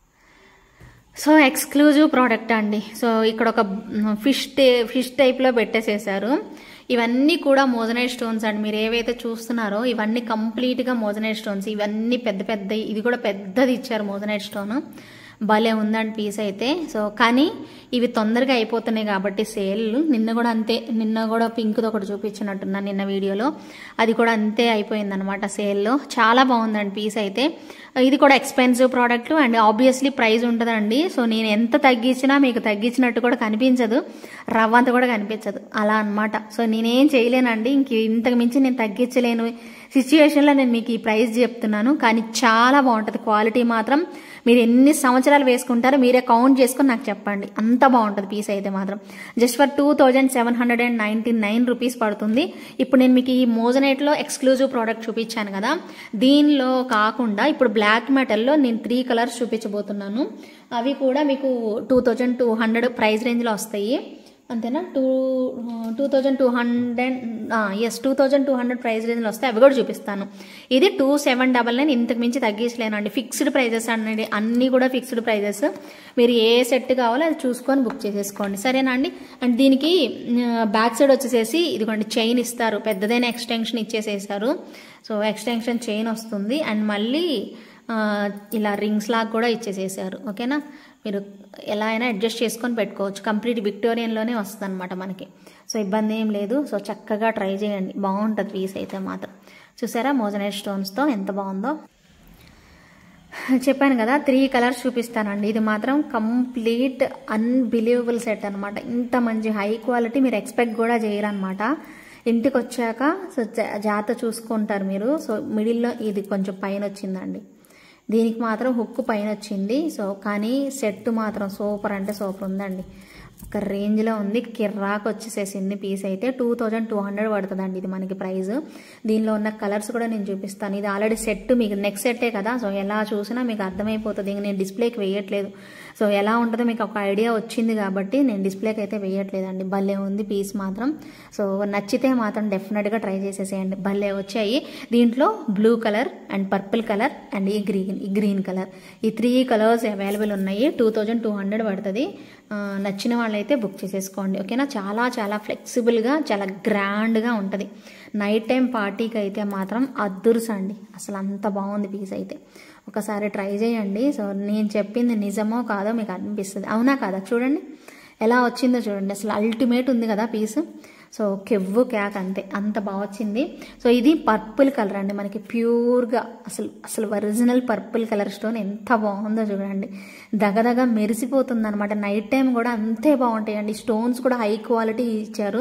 సో ఎక్స్క్లూజివ్ ప్రోడక్ట్ అండి సో ఇక్కడ ఒక ఫిష్ టే ఫిష్ టైప్లో పెట్టేసేసారు ఇవన్నీ కూడా మోజనైట్ స్టోన్స్ అండి మీరు ఏవైతే చూస్తున్నారో ఇవన్నీ కంప్లీట్గా మోజనైట్ స్టోన్స్ ఇవన్నీ పెద్ద పెద్ద ఇది కూడా పెద్దది ఇచ్చారు మోజనైట్ స్టోన్ భలే ఉందండి పీస్ అయితే సో కానీ ఇవి తొందరగా అయిపోతున్నాయి కాబట్టి సేల్ నిన్న కూడా అంతే నిన్న కూడా పింక్ది ఒకటి చూపించినట్టున్నాను నిన్న వీడియోలో అది కూడా అంతే అయిపోయింది అనమాట సేల్లో చాలా బాగుందండి పీస్ అయితే ఇది కూడా expensive product and obviously price ఉంటుందండి సో నేను ఎంత తగ్గించినా మీకు తగ్గించినట్టు కూడా కనిపించదు రవ్వంత కూడా కనిపించదు అలా అనమాట సో నేనేం చేయలేనండి ఇంక ఇంతకు మించి నేను తగ్గించలేను సిచ్యువేషన్లో నేను మీకు ఈ ప్రైస్ చెప్తున్నాను కానీ చాలా బాగుంటుంది క్వాలిటీ మాత్రం మీరు ఎన్ని సంవత్సరాలు వేసుకుంటారో మీరే కౌంట్ చేసుకొని నాకు చెప్పండి అంత బాగుంటుంది పీస్ అయితే మాత్రం just for two thousand seven hundred and ninety nine rupees పడుతుంది ఇప్పుడు నేను మీకు ఈ మోజనైట్లో ఎక్స్క్లూజివ్ ప్రోడక్ట్ చూపించాను కదా దీనిలో కాకుండా ఇప్పుడు బ్లాక్ మెటల్లో నేను త్రీ కలర్స్ చూపించబోతున్నాను అవి కూడా మీకు two thousand two hundred price రేంజ్లో వస్తాయి అంతేనా two two thousand two hundred yes two thousand two hundred price రేంజ్లో వస్తే అవి కూడా చూపిస్తాను ఇది టూ సెవెన్ డబల్ నైన్ ఇంతకు మించి తగ్గించలేనండి ఫిక్స్డ్ ప్రైజెస్ అండి అన్నీ కూడా ఫిక్స్డ్ ప్రైజెస్ మీరు ఏ సెట్ కావాలో అది చూసుకొని బుక్ చేసేసుకోండి సరేనా అండి అండ్ దీనికి బ్యాక్ సైడ్ వచ్చేసేసి ఇదిగోండి చైన్ ఇస్తారు పెద్దదైన ఎక్స్టెన్షన్ ఇచ్చేసేసారు సో ఎక్స్టెన్షన్ చైన్ వస్తుంది అండ్ మళ్ళీ ఇలా రింగ్స్ లాగా కూడా ఇచ్చేసేసారు ఓకేనా మీరు ఎలా అయినా అడ్జస్ట్ చేసుకొని పెట్టుకోవచ్చు కంప్లీట్ విక్టోరియన్లోనే వస్తుంది అనమాట మనకి సో ఇబ్బంది ఏం లేదు సో చక్కగా ట్రై చేయండి బాగుంటుంది పీస్ అయితే మాత్రం చూసారా మోజనైట్ స్టోన్స్తో ఎంత బాగుందో చెప్పాను కదా త్రీ కలర్స్ చూపిస్తానండి ఇది మాత్రం కంప్లీట్ అన్బిలీవబుల్ సెట్ అనమాట ఇంత మంచి హై క్వాలిటీ మీరు ఎక్స్పెక్ట్ కూడా చేయరనమాట ఇంటికి వచ్చాక సో జాత చూసుకుంటారు మీరు సో మిడిల్లో ఇది కొంచెం పైన వచ్చిందండి దీనికి మాత్రం హుక్ పైన వచ్చింది సో కానీ సెట్ మాత్రం సూపర్ అంటే సూపర్ ఉందండి ఒక రేంజ్లో ఉంది కిర్రాక్ వచ్చేసేసింది పీస్ అయితే టూ థౌజండ్ టూ హండ్రెడ్ పడుతుందండి ఇది మనకి ప్రైస్ దీనిలో ఉన్న కలర్స్ కూడా నేను చూపిస్తాను ఇది ఆల్రెడీ సెట్ మీకు నెక్స్ట్ సెట్టే కదా సో ఎలా చూసినా మీకు అర్థమైపోతుంది ఇంక నేను డిస్ప్లేకి వేయట్లేదు సో ఎలా ఉంటుందో మీకు ఒక ఐడియా వచ్చింది కాబట్టి నేను డిస్ప్లేకి అయితే వేయట్లేదండి భలే ఉంది పీస్ మాత్రం సో నచ్చితే మాత్రం డెఫినెట్గా ట్రై చేసేసేయండి భలే వచ్చాయి దీంట్లో blue colour and purple colour and ఈ గ్రీన్ ఈ గ్రీన్ కలర్ ఈ త్రీ కలర్స్ అవైలబుల్ ఉన్నాయి టూ థౌజండ్ టూ హండ్రెడ్ పడుతుంది నచ్చిన వాళ్ళైతే బుక్ చేసేసుకోండి ఓకేనా చాలా చాలా ఫ్లెక్సిబుల్గా చాలా గ్రాండ్గా ఉంటుంది నైట్ టైం పార్టీకి అయితే మాత్రం అద్దురుసండి అసలు అంత బాగుంది పీస్ అయితే ఒకసారి ట్రై చేయండి సో నేను చెప్పింది నిజమో కాదో మీకు అనిపిస్తుంది అవునా కాదా చూడండి ఎలా వచ్చిందో చూడండి అసలు అల్టిమేట్ ఉంది కదా పీస్ సో కెవ్వు క్యాక్ అంతే అంత బాగా వచ్చింది సో ఇది పర్పుల్ కలర్ అండి మనకి ప్యూర్గా అసలు అసలు ఒరిజినల్ పర్పుల్ కలర్ స్టోన్ ఎంత బాగుందో చూడండి దగదగ మెరిసిపోతుంది అనమాట నైట్ టైం కూడా అంతే బాగుంటాయండి స్టోన్స్ కూడా హై క్వాలిటీ ఇచ్చారు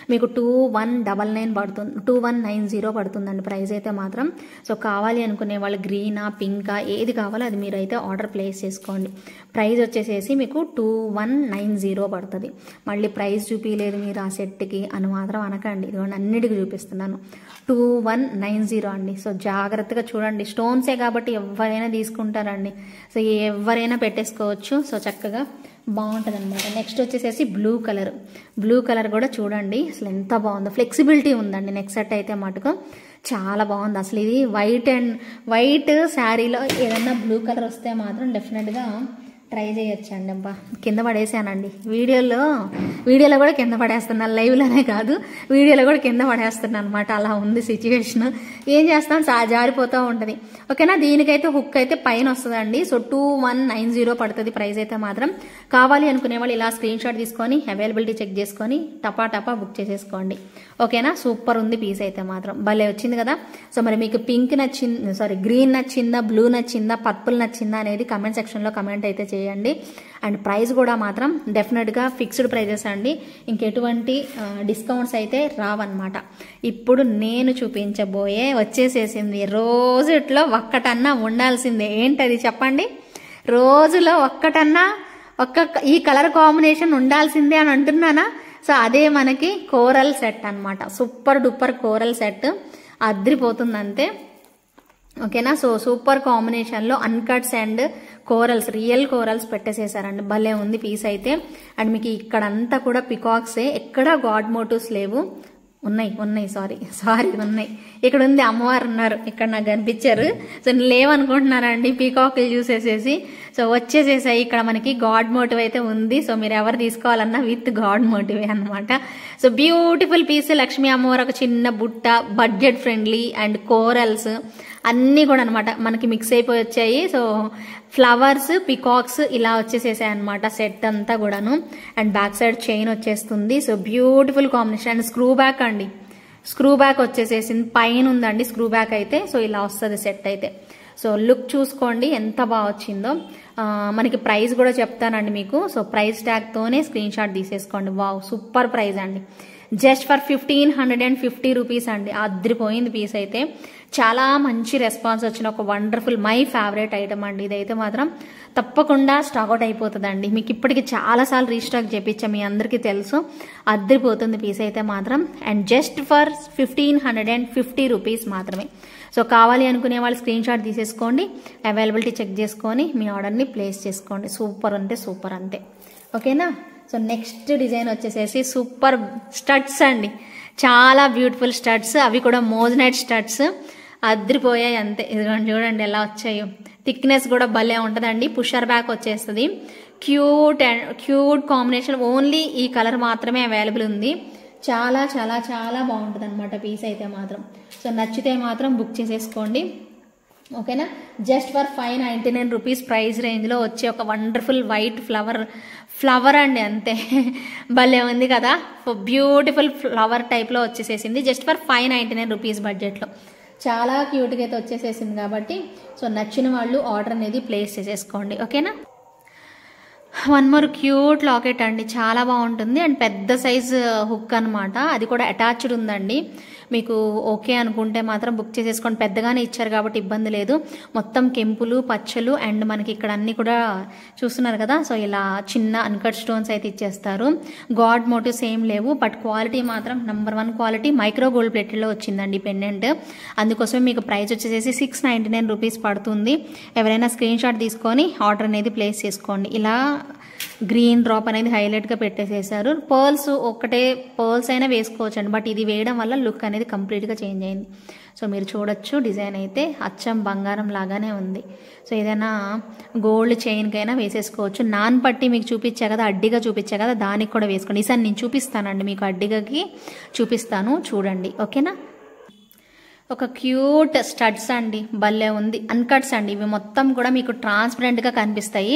మీకు టూ వన్ డబల్ నైన్ పడుతుంది టూ వన్ నైన్ జీరో పడుతుందండి ప్రైస్ అయితే మాత్రం సో కావాలి అనుకునే వాళ్ళు గ్రీనా పింకా ఏది కావాలో అది మీరు అయితే ఆర్డర్ ప్లేస్ చేసుకోండి ప్రైస్ వచ్చేసేసి మీకు టూ వన్ నైన్ జీరో పడుతుంది మళ్ళీ ప్రైస్ చూపించలేదు మీరు ఆ సెట్కి అని మాత్రం అనకండి ఇదిగోండి అన్నిటికీ చూపిస్తున్నాను టూ వన్ నైన్ జీరో అండి సో జాగ్రత్తగా చూడండి స్టోన్సే కాబట్టి ఎవరైనా తీసుకుంటారండి సో ఎవరైనా పెట్టేసుకోవచ్చు సో చక్కగా బాగుంటుంది అనమాట నెక్స్ట్ వచ్చేసేసి బ్లూ కలర్ బ్లూ కలర్ కూడా చూడండి అసలు ఎంత బాగుందో ఫ్లెక్సిబిలిటీ ఉందండి నెక్స్ట్ సెట్ అయితే మటుకు చాలా బాగుంది అసలు ఇది వైట్ అండ్ వైట్ శారీలో ఏదన్నా బ్లూ కలర్ వస్తే మాత్రం డెఫినెట్గా ట్రై చేయొచ్చండి అబ్బా కింద పడేసానండి వీడియోలో వీడియోలో కూడా కింద పడేస్తున్నాను లైవ్లోనే కాదు వీడియోలో కూడా కింద పడేస్తున్నాను అనమాట అలా ఉంది సిచ్యువేషన్ ఏం చేస్తాం సా జారిపోతూ ఉంటుంది ఓకేనా దీనికైతే హుక్ అయితే పైన వస్తుందండి so two one nine zero పడుతుంది ప్రైస్ అయితే మాత్రం కావాలి అనుకునే వాళ్ళు ఇలా స్క్రీన్ షాట్ తీసుకొని అవైలబిలిటీ చెక్ చేసుకొని టపా టపా బుక్ చేసేసుకోండి ఓకేనా సూపర్ ఉంది పీస్ అయితే మాత్రం భలే వచ్చింది కదా సో మరి మీకు పింక్ నచ్చింది సారీ గ్రీన్ నచ్చిందా బ్లూ నచ్చిందా పర్పుల్ నచ్చిందా అనేది కమెంట్ సెక్షన్లో కమెంట్ అయితే చేయండి అండ్ ప్రైస్ కూడా మాత్రం డెఫినెట్గా ఫిక్స్డ్ ప్రైజెస్ అండి ఇంకెటువంటి డిస్కౌంట్స్ అయితే రావన్నమాట ఇప్పుడు నేను చూపించబోయే వచ్చేసేసింది రోజుట్లో ఒక్కటన్నా ఉండాల్సిందే ఏంటది చెప్పండి రోజులో ఒక్కటన్నా ఒక్క ఈ కలర్ కాంబినేషన్ ఉండాల్సిందే అని అంటున్నానా సో అదే మనకి కోరల్ సెట్ అన్నమాట సూపర్ డూపర్ కోరల్ సెట్ అద్రిపోతుంది అంతే ఓకేనా సో సూపర్ కాంబినేషన్లో uncuts and corals real corals పెట్టేసేసారండి భలే ఉంది పీస్ అయితే అండ్ మీకు ఇక్కడంతా కూడా పికాక్సే ఎక్కడ గాడ్ మోటివ్స్ లేవు ఉన్నాయి ఉన్నాయి సారీ సారీ ఉన్నాయి ఇక్కడ ఉంది అమ్మవారు ఉన్నారు ఇక్కడ నాకు కనిపించారు సో లేవనుకుంటున్నారండి పీకాకులు చూసేసేసి సో వచ్చేసేసాయి ఇక్కడ మనకి గాడ్ మోటివ్ అయితే ఉంది సో మీరు ఎవరు తీసుకోవాలన్నా విత్ గాడ్ మోటివ్ అనమాట సో బ్యూటిఫుల్ పీస్ లక్ష్మీ అమ్మవారు ఒక చిన్న బుట్ట బడ్జెట్ ఫ్రెండ్లీ అండ్ కోరల్స్ అన్నీ కూడా అనమాట మనకి మిక్స్ అయిపోయి వచ్చాయి సో ఫ్లవర్స్ పికాక్స్ ఇలా వచ్చేసేసాయి అనమాట సెట్ అంతా కూడాను అండ్ బ్యాక్ సైడ్ చైన్ వచ్చేస్తుంది so beautiful combination and screw back అండి స్క్రూ బ్యాక్ వచ్చేసేసింది పైన ఉందండి స్క్రూ బ్యాక్ అయితే సో ఇలా వస్తుంది సెట్ అయితే సో లుక్ చూసుకోండి ఎంత బాగా వచ్చిందో ఆ, మనకి ప్రైస్ కూడా చెప్తానండి మీకు సో ప్రైస్ ట్యాగ్తోనే స్క్రీన్ షాట్ తీసేసుకోండి వావ్ సూపర్ ప్రైస్ అండి just for fifteen hundred and fifty rupees అండి అద్రిపోయింది పీస్ అయితే చాలా మంచి రెస్పాన్స్ వచ్చిన ఒక వండర్ఫుల్ మై ఫేవరెట్ ఐటమ్ అండి ఇదైతే మాత్రం తప్పకుండా స్టాక్ అవుట్ అయిపోతుందండి మీకు ఇప్పటికి చాలాసార్లు రీస్టాక్ చేపించాం మీ అందరికీ తెలుసు అద్రిపోతుంది పీస్ అయితే మాత్రం and just for fifteen hundred and fifty rupees మాత్రమే సో కావాలి అనుకునే వాళ్ళు స్క్రీన్ షాట్ తీసేసుకోండి అవైలబిలిటీ చెక్ చేసుకొని మీ ఆర్డర్ని ప్లేస్ చేసుకోండి సూపర్ అంటే సూపర్ అంతే ఓకేనా సో నెక్స్ట్ డిజైన్ వచ్చేసేసి సూపర్ స్టడ్స్ అండి చాలా బ్యూటిఫుల్ స్టడ్స్ అవి కూడా మోజనైట్ స్టడ్స్ అద్రిపోయాయి అంతే ఇదిగోండి చూడండి ఎలా వచ్చాయో థిక్నెస్ కూడా భలే ఉంటుందండి పుషర్ బ్యాక్ వచ్చేస్తుంది cute and cute combination only ఈ కలర్ మాత్రమే అవైలబుల్ ఉంది చాలా చాలా చాలా బాగుంటుంది అనమాట పీస్ అయితే మాత్రం సో నచ్చితే మాత్రం బుక్ చేసేసుకోండి ఓకేనా just for five ninety nine rupees price రేంజ్లో వచ్చే ఒక వండర్ఫుల్ వైట్ ఫ్లవర్ ఫ్లవర్ అండి అంతే భలే ఉంది కదా బ్యూటిఫుల్ ఫ్లవర్ టైప్లో వచ్చేసేసింది just for five ninety nine rupees బడ్జెట్లో చాలా క్యూట్గా అయితే వచ్చేసేసింది కాబట్టి సో నచ్చిన వాళ్ళు ఆర్డర్ అనేది ప్లేస్ చేసేసుకోండి ఓకేనా వన్ మోర్ క్యూట్ లాకెట్ అండి చాలా బాగుంటుంది అండ్ పెద్ద సైజ్ హుక్ అనమాట అది కూడా అటాచ్డ్ ఉందండి మీకు ఓకే అనుకుంటే మాత్రం బుక్ చేసేసుకోండి పెద్దగానే ఇచ్చారు కాబట్టి ఇబ్బంది లేదు మొత్తం కెంపులు పచ్చలు అండ్ మనకి ఇక్కడ అన్ని కూడా చూస్తున్నారు కదా సో ఇలా చిన్న అన్కట్ స్టోన్స్ అయితే ఇచ్చేస్తారు గాడ్ మోటివ్స్ ఏం లేవు బట్ క్వాలిటీ మాత్రం number one quality micro gold ప్లేట్లో వచ్చిందండి పెండెంట్ అందుకోసం మీకు ప్రైస్ వచ్చేసేసి సిక్స్ నైంటీ నైన్ రూపీస్ పడుతుంది ఎవరైనా స్క్రీన్ షాట్ తీసుకొని ఆర్డర్ అనేది ప్లేస్ చేసుకోండి ఇలా గ్రీన్ డ్రాప్ అనేది హైలైట్గా పెట్టేసేసారు పర్ల్స్ ఒక్కటే పర్ల్స్ అయినా వేసుకోవచ్చండి బట్ ఇది వేయడం వల్ల లుక్ అనేది కంప్లీట్గా చేంజ్ అయింది సో మీరు చూడొచ్చు డిజైన్ అయితే అచ్చం బంగారం లాగానే ఉంది సో ఏదైనా గోల్డ్ చైన్కైనా వేసేసుకోవచ్చు నాన్ పట్టి మీకు చూపించా కదా అడ్డిగా చూపించా కదా దానికి కూడా వేసుకోండి ఈసారి నేను చూపిస్తానండి మీకు అడ్డిగకి చూపిస్తాను చూడండి ఓకేనా ఒక క్యూట్ స్టడ్స్ అండి భలే ఉంది అన్కట్స్ అండి ఇవి మొత్తం కూడా మీకు ట్రాన్స్పరెంట్గా కనిపిస్తాయి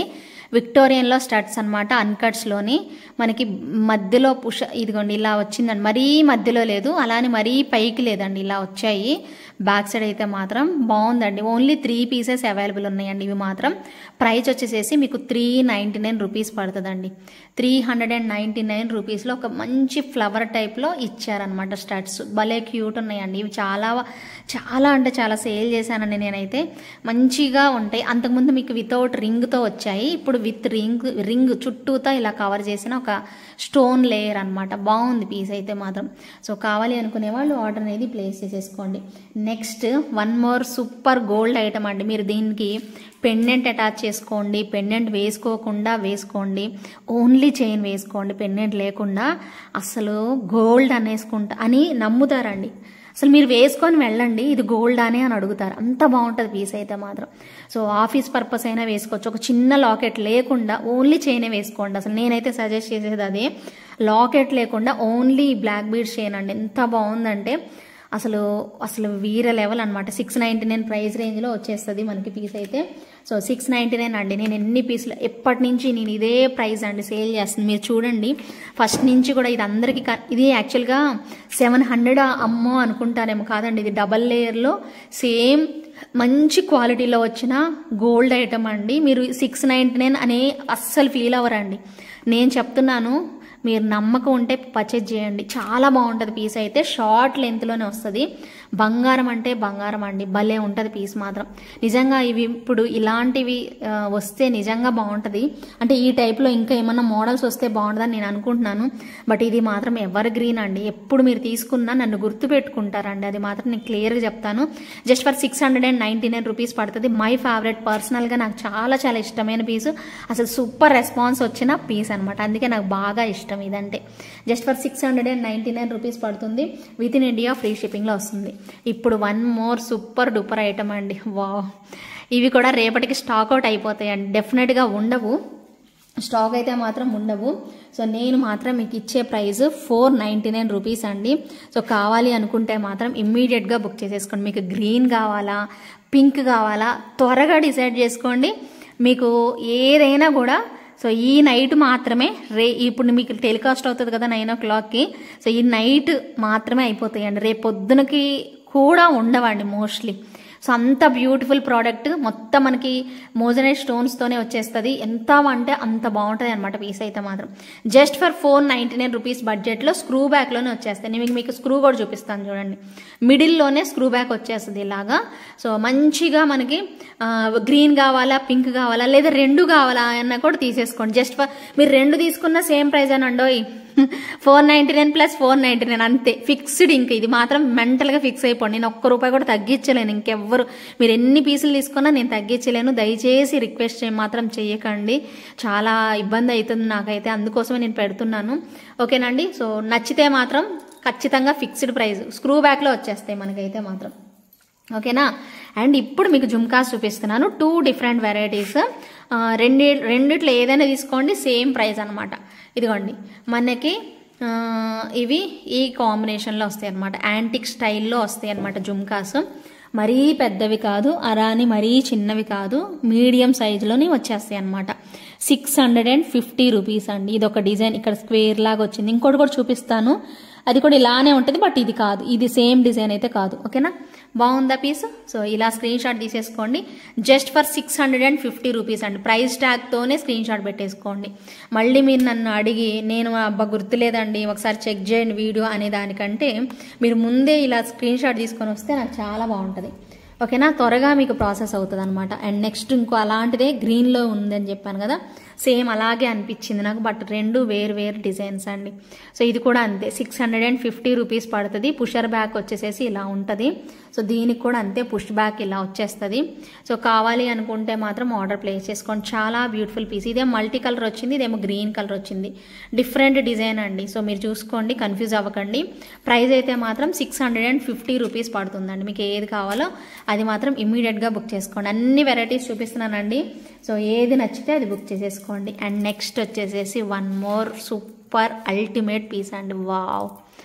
విక్టోరియన్లో స్టడ్స్ అనమాట అన్కట్స్లోని మనకి మధ్యలో పుష ఇదిగోండి ఇలా వచ్చిందండి మరీ మధ్యలో లేదు అలానే మరీ పైకి లేదండి ఇలా వచ్చాయి బ్యాక్ సైడ్ అయితే మాత్రం బాగుందండి ఓన్లీ త్రీ పీసెస్ అవైలబుల్ ఉన్నాయండి ఇవి మాత్రం ప్రైస్ వచ్చేసేసి మీకు త్రీ నైంటీ నైన్ రూపీస్ పడుతుందండి three hundred and ninety nine రూపీస్లో ఒక మంచి ఫ్లవర్ టైప్లో ఇచ్చారనమాట స్టడ్స్ భలే క్యూట్ ఉన్నాయండి ఇవి చాలా చాలా అంటే చాలా సేల్ చేశానండి నేనైతే మంచిగా ఉంటాయి అంతకుముందు మీకు వితౌట్ రింగ్తో వచ్చాయి ఇప్పుడు విత్ రింగ్ రింగ్ చుట్టూతో ఇలా కవర్ చేసిన ఒక స్టోన్ లేయర్ అనమాట బాగుంది పీస్ అయితే మాత్రం సో కావాలి అనుకునే వాళ్ళు ఆర్డర్ అనేది ప్లేస్ చేసేసుకోండి next one more super gold item అండి మీరు దీనికి పెండెంట్ అటాచ్ చేసుకోండి పెండెంట్ వేసుకోకుండా వేసుకోండి ఓన్లీ చైన్ వేసుకోండి పెండెంట్ లేకుండా అసలు గోల్డ్ అనేసుకుంటా అని నమ్ముతారండి అసలు మీరు వేసుకొని వెళ్ళండి ఇది గోల్డ్ అని అని అడుగుతారు అంత బాగుంటుంది పీస్ అయితే మాత్రం సో ఆఫీస్ పర్పస్ అయినా వేసుకోవచ్చు ఒక చిన్న లాకెట్ లేకుండా ఓన్లీ చైనే వేసుకోండి అసలు నేనైతే సజెస్ట్ చేసేది అదే లాకెట్ లేకుండా ఓన్లీ బ్లాక్ బీడ్స్ చైన్ అండి ఎంత బాగుందంటే అసలు అసలు వీర లెవెల్ అనమాట సిక్స్ నైంటీ నైన్ ప్రైస్ రేంజ్లో వచ్చేస్తుంది మనకి పీస్ అయితే సో సిక్స్ నైంటీ నైన్ అండి నేను ఎన్ని పీసులు ఎప్పటి నుంచి నేను ఇదే ప్రైస్ అండి సేల్ చేస్తుంది మీరు చూడండి ఫస్ట్ నుంచి కూడా ఇది అందరికీ క- ఇది యాక్చువల్గా సెవెన్ హండ్రెడ్ అమ్మో అనుకుంటారేమో కాదండి ఇది డబల్ లేయర్లో సేమ్ మంచి క్వాలిటీలో వచ్చిన గోల్డ్ ఐటమ్ అండి మీరు సిక్స్ నైంటీ నైన్ అనే అస్సలు ఫీల్ అవ్వరండి నేను చెప్తున్నాను మీరు నమ్మకం ఉంటే పర్చేజ్ చేయండి చాలా బాగుంటుంది పీస్ అయితే షార్ట్ లెంత్లోనే వస్తుంది బంగారం అంటే బంగారం అండి భలే ఉంటుంది పీస్ మాత్రం నిజంగా ఇవి ఇప్పుడు ఇలాంటివి ఆ, వస్తే నిజంగా బాగుంటుంది అంటే ఈ టైప్లో ఇంకా ఏమన్నా మోడల్స్ వస్తే బాగుంటుందని నేను అనుకుంటున్నాను బట్ ఇది మాత్రం ఎవర్ గ్రీన్ అండి ఎప్పుడు మీరు తీసుకున్నా నన్ను గుర్తు పెట్టుకుంటారండి అది మాత్రం నేను క్లియర్గా చెప్తాను just for six hundred and ninety nine rupees పడుతుంది మై ఫేవరెట్ పర్సనల్గా నాకు చాలా చాలా ఇష్టమైన పీసు అసలు సూపర్ రెస్పాన్స్ వచ్చిన పీస్ అనమాట అందుకే నాకు బాగా ఇష్టం ఇదంటే just for six hundred and ninety nine rupees పడుతుంది విత్ ఇన్ ఇండియా ఫ్రీ షిప్పింగ్లో వస్తుంది ఇప్పుడు one more super duper item అండి వా ఇవి కూడా రేపటికి స్టాక్ అవుట్ అయిపోతాయండి డెఫినెట్గా ఉండవు స్టాక్ అయితే మాత్రం ఉండవు సో నేను మాత్రం మీకు ఇచ్చే price four ninety nine rupees అండి సో కావాలి అనుకుంటే మాత్రం ఇమ్మీడియట్గా బుక్ చేసేసుకోండి మీకు గ్రీన్ కావాలా పింక్ కావాలా త్వరగా డిసైడ్ చేసుకోండి మీకు ఏదైనా కూడా సో ఈ నైట్ మాత్రమే రే ఇప్పుడు మీకు టెలికాస్ట్ అవుతుంది కదా నైన్ ఓ క్లాక్కి సో ఈ నైట్ మాత్రమే అయిపోతాయండి రేపు పొద్దునకి కూడా ఉండవండి మోస్ట్లీ సో అంత బ్యూటిఫుల్ ప్రోడక్ట్ మొత్తం మనకి మోజనైట్ స్టోన్స్తోనే వచ్చేస్తుంది ఎంత అంటే అంత బాగుంటుంది అనమాట పీస్ అయితే మాత్రం just for four ninety nine rupees బడ్జెట్లో స్క్రూ బ్యాక్లోనే వచ్చేస్తాయి నేను మీకు మీకు స్క్రూ కూడా చూపిస్తాను చూడండి మిడిల్లోనే స్క్రూ బ్యాక్ వచ్చేస్తుంది ఇలాగా సో మంచిగా మనకి గ్రీన్ కావాలా పింక్ కావాలా లేదా రెండు కావాలా అన్న కూడా తీసేసుకోండి జస్ట్ ఫర్ మీరు రెండు తీసుకున్న సేమ్ ప్రైస్ అని అండోయ్ four ninety nine plus four ninety nine అంతే ఫిక్స్డ్ ఇంక ఇది మాత్రం మెంటల్గా ఫిక్స్ అయిపోండి నేను ఒక్క రూపాయి కూడా తగ్గించలేను ఇంకెవ్వరు మీరు ఎన్ని పీసులు తీసుకున్నా నేను తగ్గించలేను దయచేసి రిక్వెస్ట్ చేయ మాత్రం చేయకండి చాలా ఇబ్బంది అవుతుంది నాకైతే అందుకోసమే నేను పెడుతున్నాను ఓకేనండి సో నచ్చితే మాత్రం ఖచ్చితంగా ఫిక్స్డ్ ప్రైస్ స్క్రూ బ్యాక్లో వచ్చేస్తాయి మనకైతే మాత్రం ఓకేనా అండ్ ఇప్పుడు మీకు జుమ్కాస్ చూపిస్తున్నాను టూ డిఫరెంట్ వెరైటీస్ రెండు రెండిట్లో ఏదైనా తీసుకోండి సేమ్ ప్రైస్ అనమాట ఇదిగోండి మనకి ఆ, ఇవి ఈ కాంబినేషన్లో వస్తాయి అనమాట యాంటిక్ స్టైల్లో వస్తాయి అనమాట జుమ్కాస్ మరీ పెద్దవి కాదు అరాని మరీ చిన్నవి కాదు మీడియం సైజులోని వచ్చేస్తాయి అనమాట six hundred and fifty rupees అండి ఇది ఒక డిజైన్ ఇక్కడ స్క్వేర్ లాగా వచ్చింది ఇంకోటి కూడా చూపిస్తాను అది కూడా ఇలానే ఉంటుంది బట్ ఇది కాదు ఇది సేమ్ డిజైన్ అయితే కాదు ఓకేనా బాగుందా పీస్ సో ఇలా స్క్రీన్ షాట్ తీసేసుకోండి just for six hundred and fifty rupees అండి ప్రైస్ ట్యాగ్తోనే స్క్రీన్ షాట్ పెట్టేసుకోండి మళ్ళీ మీరు నన్ను అడిగి నేను అబ్బా గుర్తులేదండి ఒకసారి చెక్ చేయండి వీడియో అనే దానికంటే మీరు ముందే ఇలా స్క్రీన్ షాట్ తీసుకొని వస్తే నాకు చాలా బాగుంటుంది ఓకేనా త్వరగా మీకు ప్రాసెస్ అవుతుంది అనమాట అండ్ నెక్స్ట్ ఇంకో అలాంటిదే గ్రీన్లో ఉందని చెప్పాను కదా సేమ్ అలాగే అనిపించింది నాకు బట్ రెండు వేరు వేరు డిజైన్స్ అండి సో ఇది కూడా అంతే six hundred and fifty rupees పడుతుంది పుషర్ బ్యాక్ వచ్చేసేసి ఇలా ఉంటుంది సో దీనికి కూడా అంతే పుష్ బ్యాక్ ఇలా వచ్చేస్తుంది సో కావాలి అనుకుంటే మాత్రం ఆర్డర్ ప్లేస్ చేసుకోండి చాలా బ్యూటిఫుల్ పీస్ ఇదే మల్టీ కలర్ వచ్చింది ఇదేమో గ్రీన్ కలర్ వచ్చింది డిఫరెంట్ డిజైన్ అండి సో మీరు చూసుకోండి కన్ఫ్యూజ్ అవ్వకండి ప్రైస్ అయితే మాత్రం six hundred and fifty rupees పడుతుందండి మీకు ఏది కావాలో అది మాత్రం ఇమ్మీడియట్గా బుక్ చేసుకోండి అన్ని వెరైటీస్ చూపిస్తున్నానండి సో ఏది నచ్చితే అది బుక్ చేసేసుకోండి అండ్ నెక్స్ట్ వచ్చేసేసి one more super ultimate piece అండి వావ్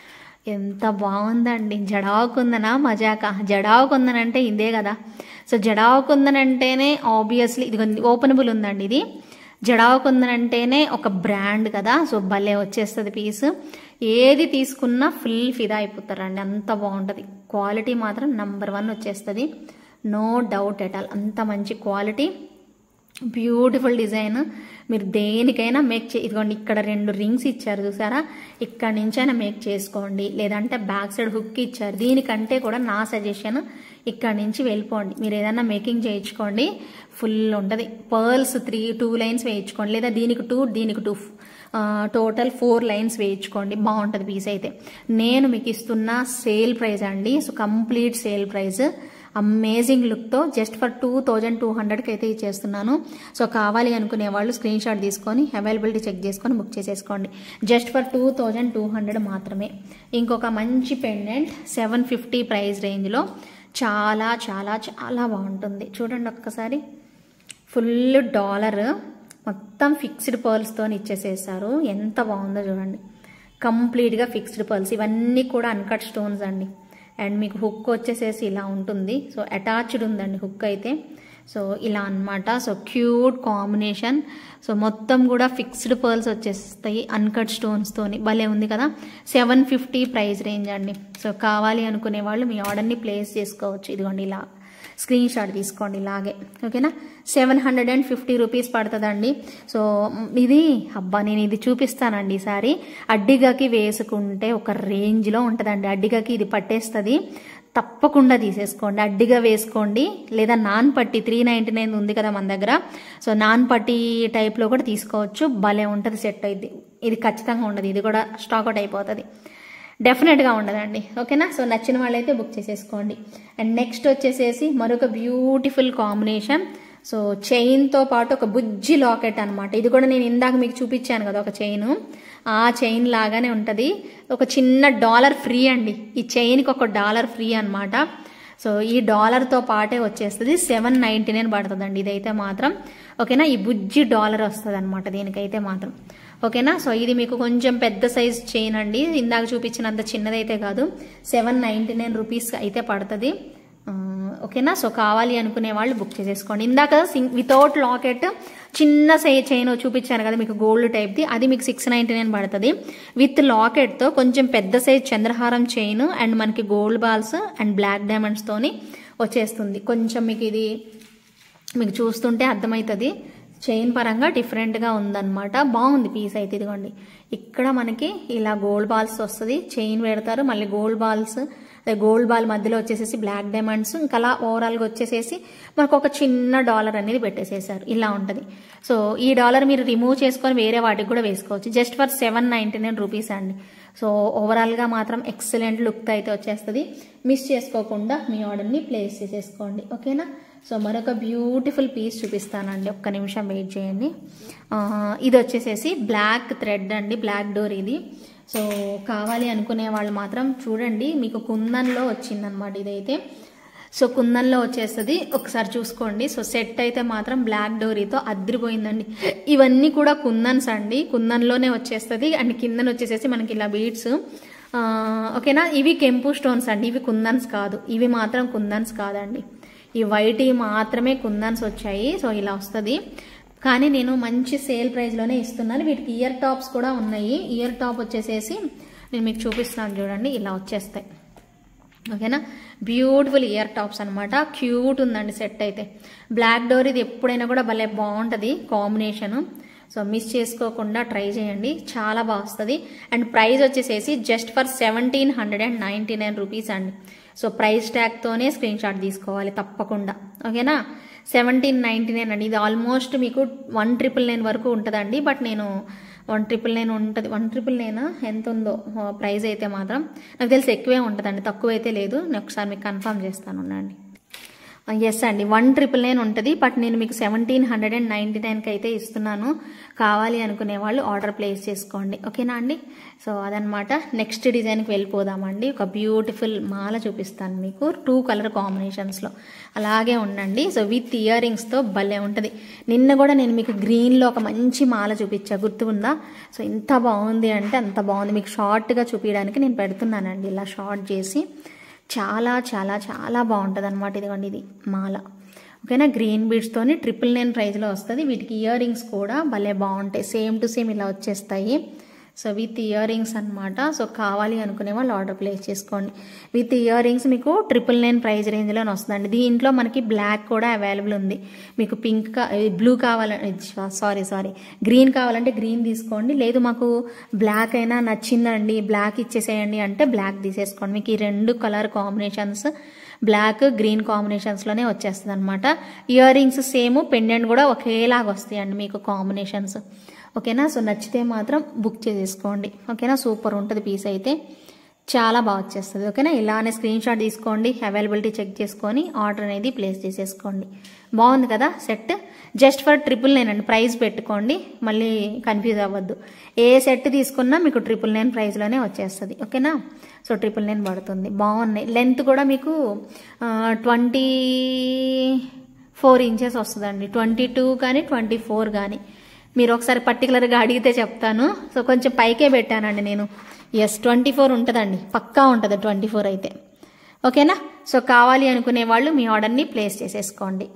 ఎంత బాగుందండి జడావు కుందన మజాక జడావు కుందన్ అంటే ఇదే కదా సో జడావు కుందన్ అంటేనే ఆబ్వియస్లీ ఇది ఓపెనబుల్ ఉందండి ఇది జడావు కుందన్ అంటేనే ఒక బ్రాండ్ కదా సో భలే వచ్చేస్తుంది పీస్ ఏది తీసుకున్నా ఫుల్ ఫిదా అయిపోతారండి అంత బాగుంటుంది క్వాలిటీ మాత్రం నంబర్ వన్ వచ్చేస్తుంది నో డౌట్ ఎట్ ఆల్ అంత మంచి క్వాలిటీ బ్యూటిఫుల్ డిజైన్ మీరు దేనికైనా మేక్ చే ఇదిగోండి ఇక్కడ రెండు రింగ్స్ ఇచ్చారు చూసారా ఇక్కడ నుంచి అయినా మేక్ చేసుకోండి లేదంటే బ్యాక్ సైడ్ హుక్ ఇచ్చారు దీనికంటే కూడా నా సజెషన్ ఇక్కడ నుంచి వెళ్ళిపోండి మీరు ఏదైనా మేకింగ్ చేయించుకోండి ఫుల్ ఉంటుంది పర్ల్స్ త్రీ టూ లైన్స్ వేయించుకోండి లేదా దీనికి టూ దీనికి టూ టోటల్ ఫోర్ లైన్స్ వేయించుకోండి బాగుంటుంది పీస్ అయితే నేను మీకు ఇస్తున్న సేల్ ప్రైస్ అండి so complete sale price amazing లుక్తో just for two thousand two హండ్రెడ్కి అయితే ఇచ్చేస్తున్నాను సో కావాలి అనుకునే వాళ్ళు స్క్రీన్ షాట్ తీసుకొని అవైలబిలిటీ చెక్ చేసుకొని బుక్ చేసేసుకోండి just for two thousand two hundred మాత్రమే ఇంకొక మంచి పెండెంట్ సెవెన్ ఫిఫ్టీ ప్రైస్ రేంజ్లో చాలా చాలా చాలా బాగుంటుంది చూడండి ఒక్కసారి ఫుల్ డాలర్ మొత్తం ఫిక్స్డ్ పర్ల్స్తో ఇచ్చేసేసారు ఎంత బాగుందో చూడండి కంప్లీట్గా ఫిక్స్డ్ పర్ల్స్ ఇవన్నీ కూడా అన్కట్ స్టోన్స్ అండి అండ్ మీకు హుక్ వచ్చేసేసి ఇలా ఉంటుంది సో అటాచ్డ్ ఉందండి హుక్ అయితే సో ఇలా అన్నమాట సో క్యూట్ కాంబినేషన్ సో మొత్తం కూడా ఫిక్స్డ్ పర్ల్స్ వచ్చేస్తాయి అన్కట్ స్టోన్స్తోని భలే ఉంది కదా సెవెన్ ఫిఫ్టీ ప్రైస్ రేంజ్ అండి సో కావాలి అనుకునే వాళ్ళు మీ ఆర్డర్ని ప్లేస్ చేసుకోవచ్చు ఇదిగోండి ఇలా స్క్రీన్ షాట్ తీసుకోండి ఇలాగే ఓకేనా seven hundred and fifty rupees పడుతుందండి సో ఇది అబ్బా నేను ఇది చూపిస్తానండి ఈసారి అడ్డిగకి వేసుకుంటే ఒక రేంజ్లో ఉంటుందండి అడ్డిగకి ఇది పట్టేస్తుంది తప్పకుండా తీసేసుకోండి అడ్డిగా వేసుకోండి లేదా నాన్ పట్టి త్రీ నైంటీ నైన్ ఉంది కదా మన దగ్గర సో నాన్ పట్టి టైప్లో కూడా తీసుకోవచ్చు భలే ఉంటుంది సెట్ అయింది ఇది ఖచ్చితంగా ఉండదు ఇది కూడా స్టాక్ అవుట్ అయిపోతుంది డెఫినెట్గా ఉండదండి ఓకేనా సో నచ్చిన వాళ్ళైతే బుక్ చేసేసుకోండి అండ్ నెక్స్ట్ వచ్చేసేసి మరొక బ్యూటిఫుల్ కాంబినేషన్ సో చైన్తో పాటు ఒక బుజ్జి లాకెట్ అనమాట ఇది కూడా నేను ఇందాక మీకు చూపించాను కదా ఒక చైన్ ఆ చైన్ లాగానే ఉంటుంది ఒక చిన్న డాలర్ ఫ్రీ అండి ఈ చైన్కి ఒక డాలర్ ఫ్రీ అనమాట సో ఈ డాలర్తో పాటే వచ్చేస్తుంది సెవెన్ నైంటీ నైన్ పడుతుందండి ఇదైతే మాత్రం ఓకేనా ఈ బుజ్జి డాలర్ వస్తుంది అనమాట దీనికైతే మాత్రం ఓకేనా సో ఇది మీకు కొంచెం పెద్ద సైజ్ చైన్ అండి ఇందాక చూపించినంత చిన్నదైతే కాదు సెవెన్ నైంటీ నైన్ రూపీస్ అయితే పడుతుంది ఓకేనా సో కావాలి అనుకునే వాళ్ళు బుక్ చేసేసుకోండి ఇందాక సింగ్ వితౌట్ లాకెట్ చిన్న సై చైన్ చూపించాను కదా మీకు గోల్డ్ టైప్ది అది మీకు సిక్స్ నైంటీ నైన్ పడుతుంది విత్ లాకెట్తో కొంచెం పెద్ద సైజ్ చంద్రహారం చైన్ అండ్ మనకి గోల్డ్ బాల్స్ అండ్ బ్లాక్ డైమండ్స్తోని వచ్చేస్తుంది కొంచెం మీకు ఇది మీకు చూస్తుంటే అర్థమవుతుంది చైన్ పరంగా డిఫరెంట్గా ఉందన్నమాట బాగుంది పీస్ అయితే ఇదిగోండి ఇక్కడ మనకి ఇలా గోల్డ్ బాల్స్ వస్తుంది చైన్ పెడతారు మళ్ళీ గోల్డ్ బాల్స్ గోల్డ్ బాల్ మధ్యలో వచ్చేసేసి బ్లాక్ డైమండ్స్ ఇంకా అలా ఓవరాల్గా వచ్చేసేసి మనకు ఒక చిన్న డాలర్ అనేది పెట్టేసేసారు ఇలా ఉంటుంది సో ఈ డాలర్ మీరు రిమూవ్ చేసుకొని వేరే వాటికి కూడా వేసుకోవచ్చు just for seven ninety nine rupees అండి సో ఓవరాల్గా మాత్రం ఎక్సలెంట్ లుక్తో అయితే వచ్చేస్తుంది మిస్ చేసుకోకుండా మీ ఆర్డర్ని ప్లేస్ చేసేసుకోండి ఓకేనా సో మరొక బ్యూటిఫుల్ పీస్ చూపిస్తానండి ఒక్క నిమిషం వెయిట్ చేయండి ఇది వచ్చేసేసి బ్లాక్ థ్రెడ్ అండి బ్లాక్ డోర్ ఇది సో కావాలి అనుకునే వాళ్ళు మాత్రం చూడండి మీకు కుందన్లో వచ్చిందనమాట ఇదైతే సో కుందన్లో వచ్చేస్తుంది ఒకసారి చూసుకోండి సో సెట్ అయితే మాత్రం బ్లాక్ డోరీతో అద్దరిపోయిందండి ఇవన్నీ కూడా కుందన్స్ అండి కుందన్లోనే వచ్చేస్తుంది అండ్ కిందన వచ్చేసేసి మనకి ఇలా బీడ్స్ ఓకేనా ఇవి కెంపు స్టోన్స్ అండి ఇవి కుందన్స్ కాదు ఇవి మాత్రం కుందన్స్ కాదండి ఈ వైట్ మాత్రమే కుందన్స్ వచ్చాయి సో ఇలా వస్తుంది కానీ నేను మంచి సేల్ ప్రైస్లోనే ఇస్తున్నాను వీటికి ఇయర్ టాప్స్ కూడా ఉన్నాయి ఇయర్ టాప్ వచ్చేసేసి నేను మీకు చూపిస్తున్నాను చూడండి ఇలా వచ్చేస్తాయి ఓకేనా బ్యూటిఫుల్ ఇయర్ టాప్స్ అనమాట క్యూట్ ఉందండి సెట్ అయితే బ్లాక్ డోర్ ఇది ఎప్పుడైనా కూడా భలే బాగుంటుంది కాంబినేషను సో మిస్ చేసుకోకుండా ట్రై చేయండి చాలా బాగా వస్తుంది అండ్ ప్రైస్ వచ్చేసేసి just for seventeen hundred and ninety nine rupees అండి సో ప్రైస్ ట్యాగ్తోనే స్క్రీన్ షాట్ తీసుకోవాలి తప్పకుండా ఓకేనా సెవెంటీన్ నైంటీ నైన్ అండి ఇది ఆల్మోస్ట్ మీకు వన్ ట్రిపుల్ నైన్ వరకు ఉంటుందండి బట్ నేను వన్ ట్రిపుల్ నైన్ ఉంటుంది వన్ ట్రిపుల్ నైన్ ఎంత ఉందో ప్రైస్ అయితే మాత్రం నాకు తెలిసి ఎక్కువే ఉంటుందండి తక్కువ అయితే లేదు నేను ఒకసారి మీకు కన్ఫర్మ్ చేస్తాను ఉండండి ఎస్ అండి వన్ ట్రిపుల్ నైన్ ఉంటుంది బట్ నేను మీకు సెవెంటీన్ హండ్రెడ్ అండ్ నైంటీ నైన్కి అయితే ఇస్తున్నాను కావాలి అనుకునే వాళ్ళు ఆర్డర్ ప్లేస్ చేసుకోండి ఓకేనా అండి సో అదనమాట నెక్స్ట్ డిజైన్కి వెళ్ళిపోదామండి ఒక బ్యూటిఫుల్ మాల చూపిస్తాను మీకు టూ కలర్ కాంబినేషన్స్లో అలాగే ఉండండి సో విత్ ఇయర్ రింగ్స్తో భలే ఉంటుంది నిన్న కూడా నేను మీకు గ్రీన్లో ఒక మంచి మాల చూపించా గుర్తుందా సో ఇంత బాగుంది అంటే అంత బాగుంది మీకు షార్ట్గా చూపించడానికి నేను పెడుతున్నానండి ఇలా షార్ట్ చేసి చాలా చాలా చాలా బాగుంటుంది అనమాట ఇదిగోండి ఇది మాల ఓకేనా గ్రీన్ బీడ్స్తోని ట్రిపుల్ నైన్ ప్రైస్లో వస్తుంది వీటికి ఇయర్ రింగ్స్ కూడా భలే బాగుంటాయి సేమ్ టు సేమ్ ఇలా వచ్చేస్తాయి సో విత్ ఇయర్ రింగ్స్ అనమాట సో కావాలి అనుకునే వాళ్ళు ఆర్డర్ ప్లేస్ చేసుకోండి విత్ ఇయర్ రింగ్స్ మీకు ట్రిపుల్ నైన్ ప్రైస్ రేంజ్లోనే వస్తుందండి దీంట్లో మనకి బ్లాక్ కూడా అవైలబుల్ ఉంది మీకు పింక్ బ్లూ కావాలంటే సారీ సారీ గ్రీన్ కావాలంటే గ్రీన్ తీసుకోండి లేదు మాకు బ్లాక్ అయినా నచ్చిందండి బ్లాక్ ఇచ్చేసేయండి అంటే బ్లాక్ తీసేసుకోండి మీకు ఈ రెండు కలర్ కాంబినేషన్స్ బ్లాక్ గ్రీన్ కాంబినేషన్స్లోనే వచ్చేస్తుంది అనమాట ఇయర్ రింగ్స్ సేమ్ పెండెంట్ కూడా ఒకేలాగా వస్తాయండి మీకు కాంబినేషన్స్ ఓకేనా సో నచ్చితే మాత్రం బుక్ చేసేసుకోండి ఓకేనా సూపర్ ఉంటుంది పీస్ అయితే చాలా బాగా వచ్చేస్తుంది ఓకేనా ఇలానే స్క్రీన్ షాట్ తీసుకోండి అవైలబిలిటీ చెక్ చేసుకొని ఆర్డర్ అనేది ప్లేస్ చేసేసుకోండి బాగుంది కదా set just for triple nine అండి ప్రైస్ పెట్టుకోండి మళ్ళీ కన్ఫ్యూజ్ అవ్వద్దు ఏ సెట్ తీసుకున్నా మీకు ట్రిపుల్ నైన్ ప్రైస్లోనే వచ్చేస్తుంది ఓకేనా సో ట్రిపుల్ నైన్ పడుతుంది బాగున్నాయి లెంత్ కూడా మీకు ట్వంటీ ఫోర్ ఇంచెస్ వస్తుందండి ట్వంటీ టూ కానీ ట్వంటీ ఫోర్ కానీ మీరు ఒకసారి పర్టికులర్గా అడిగితే చెప్తాను సో కొంచెం పైకే పెట్టానండి నేను ఎస్ ట్వంటీ ఫోర్ ఉంటుందండి పక్కా ఉంటుంది ట్వంటీ ఫోర్ అయితే ఓకేనా సో కావాలి అనుకునే వాళ్ళు మీ ఆర్డర్ని ప్లేస్ చేసేసుకోండి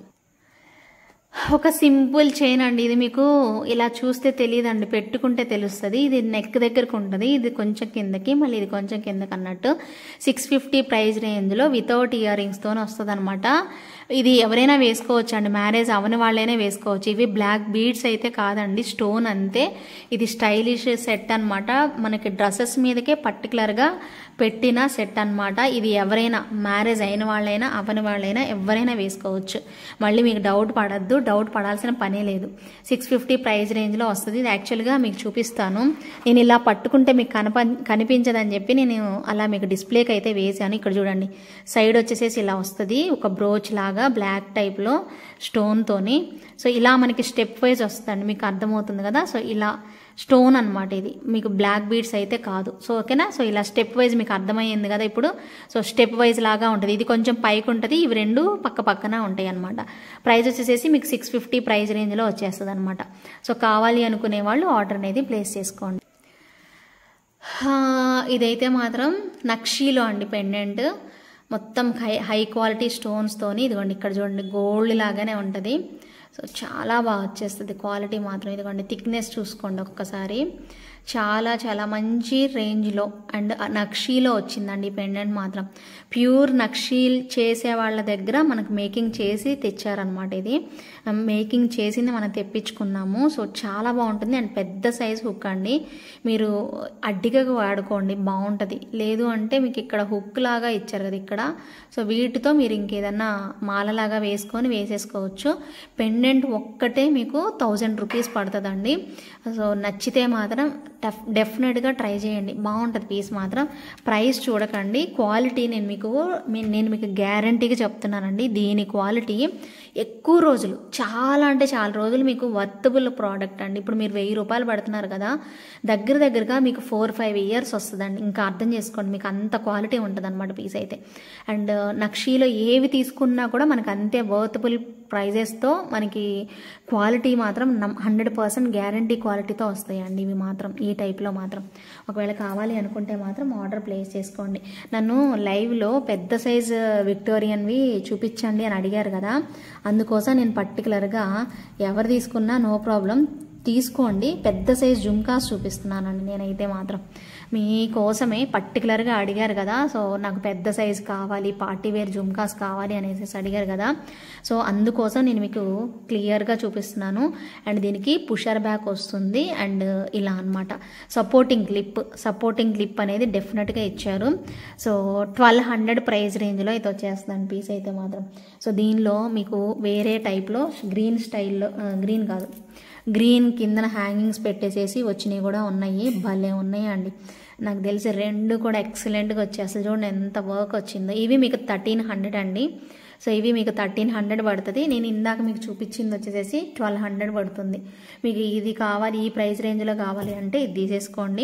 ఒక సింపుల్ చైన్ అండి ఇది మీకు ఇలా చూస్తే తెలియదండి పెట్టుకుంటే తెలుస్తుంది ఇది నెక్ దగ్గరకు ఉంటుంది ఇది కొంచెం కిందకి మళ్ళీ ఇది కొంచెం కిందకి అన్నట్టు సిక్స్ ఫిఫ్టీ ప్రైస్ రేంజ్లో వితౌట్ ఇయర్ రింగ్స్తో వస్తుంది అనమాట ఇది ఎవరైనా వేసుకోవచ్చు అండి మ్యారేజ్ అవని వాళ్ళైనా వేసుకోవచ్చు ఇవి బ్లాక్ బీడ్స్ అయితే కాదండి స్టోన్ అంతే ఇది స్టైలిష్ సెట్ అనమాట మనకి డ్రెస్సెస్ మీదకే పర్టికులర్గా పెట్టిన సెట్ అనమాట ఇది ఎవరైనా మ్యారేజ్ అయిన వాళ్ళైనా అవని వాళ్ళైనా ఎవరైనా వేసుకోవచ్చు మళ్ళీ మీకు డౌట్ పడద్దు డౌట్ పడాల్సిన పనే లేదు సిక్స్ ఫిఫ్టీ ప్రైస్ రేంజ్లో వస్తుంది ఇది యాక్చువల్గా మీకు చూపిస్తాను నేను ఇలా పట్టుకుంటే మీకు కనప కనిపించదని చెప్పి నేను అలా మీకు డిస్ప్లేకి అయితే వేసాను ఇక్కడ చూడండి సైడ్ వచ్చేసేసి ఇలా వస్తుంది ఒక బ్రోచ్ లాగా బ్లాక్ టైప్లో స్టోన్తోని సో ఇలా మనకి స్టెప్ వైజ్ వస్తుందండి మీకు అర్థమవుతుంది కదా సో ఇలా స్టోన్ అనమాట ఇది మీకు బ్లాక్ బీడ్స్ అయితే కాదు సో ఓకేనా సో ఇలా స్టెప్ వైజ్ మీకు అర్థమయ్యింది కదా ఇప్పుడు సో స్టెప్ వైజ్ లాగా ఉంటుంది ఇది కొంచెం పైకి ఉంటుంది ఇవి రెండు పక్క పక్కన ఉంటాయి అనమాట ప్రైస్ వచ్చేసేసి మీకు సిక్స్ ఫిఫ్టీ ప్రైస్ రేంజ్లో వచ్చేస్తుంది అనమాట సో కావాలి అనుకునే వాళ్ళు ఆర్డర్ అనేది ప్లేస్ చేసుకోండి ఇదైతే మాత్రం నక్షీలో అండి పెండెంట్ మొత్తం హై హై క్వాలిటీ స్టోన్స్తోని ఇదిగోండి ఇక్కడ చూడండి గోల్డ్ లాగానే ఉంటుంది సో చాలా బాగా వచ్చేస్తుంది క్వాలిటీ మాత్రం ఇదిగోండి థిక్నెస్ చూసుకోండి ఒక్కసారి చాలా చాలా మంచి రేంజ్లో అండ్ నక్షీలో వచ్చిందండి ఈ పెండెంట్ మాత్రం ప్యూర్ నక్షీ చేసే వాళ్ళ దగ్గర మనకు మేకింగ్ చేసి తెచ్చారనమాట ఇది మేకింగ్ చేసింది మనం తెప్పించుకున్నాము సో చాలా బాగుంటుంది అండ్ పెద్ద సైజ్ హుక్ అండి మీరు అడ్డిగా వాడుకోండి బాగుంటుంది లేదు అంటే మీకు ఇక్కడ హుక్ లాగా ఇచ్చారు కదా ఇక్కడ సో వీటితో మీరు ఇంకేదన్నా మాలలాగా వేసుకొని వేసేసుకోవచ్చు పెండెంట్ ఒక్కటే మీకు థౌజండ్ రూపీస్ పడుతుందండి సో నచ్చితే మాత్రం డెఫ్ డెఫినెట్గా ట్రై చేయండి బాగుంటుంది పీస్ మాత్రం ప్రైస్ చూడకండి క్వాలిటీ నేను మీకు నేను మీకు గ్యారంటీగా చెప్తున్నానండి దీని క్వాలిటీ ఎక్కువ రోజులు చాలా అంటే చాలా రోజులు మీకు వర్తబుల్ ప్రోడక్ట్ అండి ఇప్పుడు మీరు వెయ్యి రూపాయలు పడుతున్నారు కదా దగ్గర దగ్గరగా మీకు ఫోర్ ఫైవ్ ఇయర్స్ వస్తుందండి ఇంకా అర్థం చేసుకోండి మీకు అంత క్వాలిటీ ఉంటుంది అనమాట పీస్ అయితే అండ్ నక్షీలో ఏవి తీసుకున్నా కూడా మనకు అంతే వర్తబుల్ ప్రైజెస్తో మనకి క్వాలిటీ మాత్రం హండ్రెడ్ పర్సెంట్ గ్యారంటీ క్వాలిటీతో వస్తాయండి ఇవి మాత్రం ఈ టైప్లో మాత్రం ఒకవేళ కావాలి అనుకుంటే మాత్రం ఆర్డర్ ప్లేస్ చేసుకోండి నన్ను లైవ్లో పెద్ద సైజ్ విక్టోరియన్వి చూపించండి అని అడిగారు కదా అందుకోసం నేను పర్టికులర్గా ఎవరు తీసుకున్నా నో ప్రాబ్లం తీసుకోండి పెద్ద సైజ్ జుమ్కాస్ చూపిస్తున్నానండి నేనైతే మాత్రం మీకోసమే పర్టికులర్గా అడిగారు కదా సో నాకు పెద్ద సైజ్ కావాలి పార్టీ వేర్ జుమ్కాస్ కావాలి అనేసి అడిగారు కదా సో అందుకోసం నేను మీకు క్లియర్గా చూపిస్తున్నాను అండ్ దీనికి పుషర్ బ్యాక్ వస్తుంది అండ్ ఇలా అనమాట సపోర్టింగ్ క్లిప్ సపోర్టింగ్ క్లిప్ అనేది డెఫినెట్గా ఇచ్చారు సో ట్వెల్వ్ హండ్రెడ్ ప్రైస్ రేంజ్లో అయితే వచ్చేస్తుందండి పీస్ అయితే మాత్రం సో దీనిలో మీకు వేరే టైప్లో గ్రీన్ స్టైల్లో గ్రీన్ కాదు గ్రీన్ కిందన హ్యాంగింగ్స్ పెట్టేసేసి వచ్చినవి కూడా ఉన్నాయి భలే ఉన్నాయి అండి నాకు తెలిసి రెండు కూడా ఎక్సలెంట్గా వచ్చాయి అసలు చూడండి ఎంత వర్క్ వచ్చిందో ఇవి మీకు థర్టీన్ హండ్రెడ్ అండి సో ఇవి మీకు థర్టీన్ హండ్రెడ్ పడుతుంది నేను ఇందాక మీకు చూపించింది వచ్చేసేసి ట్వెల్వ్ హండ్రెడ్ పడుతుంది మీకు ఇది కావాలి ఈ ప్రైస్ రేంజ్లో కావాలి అంటే ఇది తీసేసుకోండి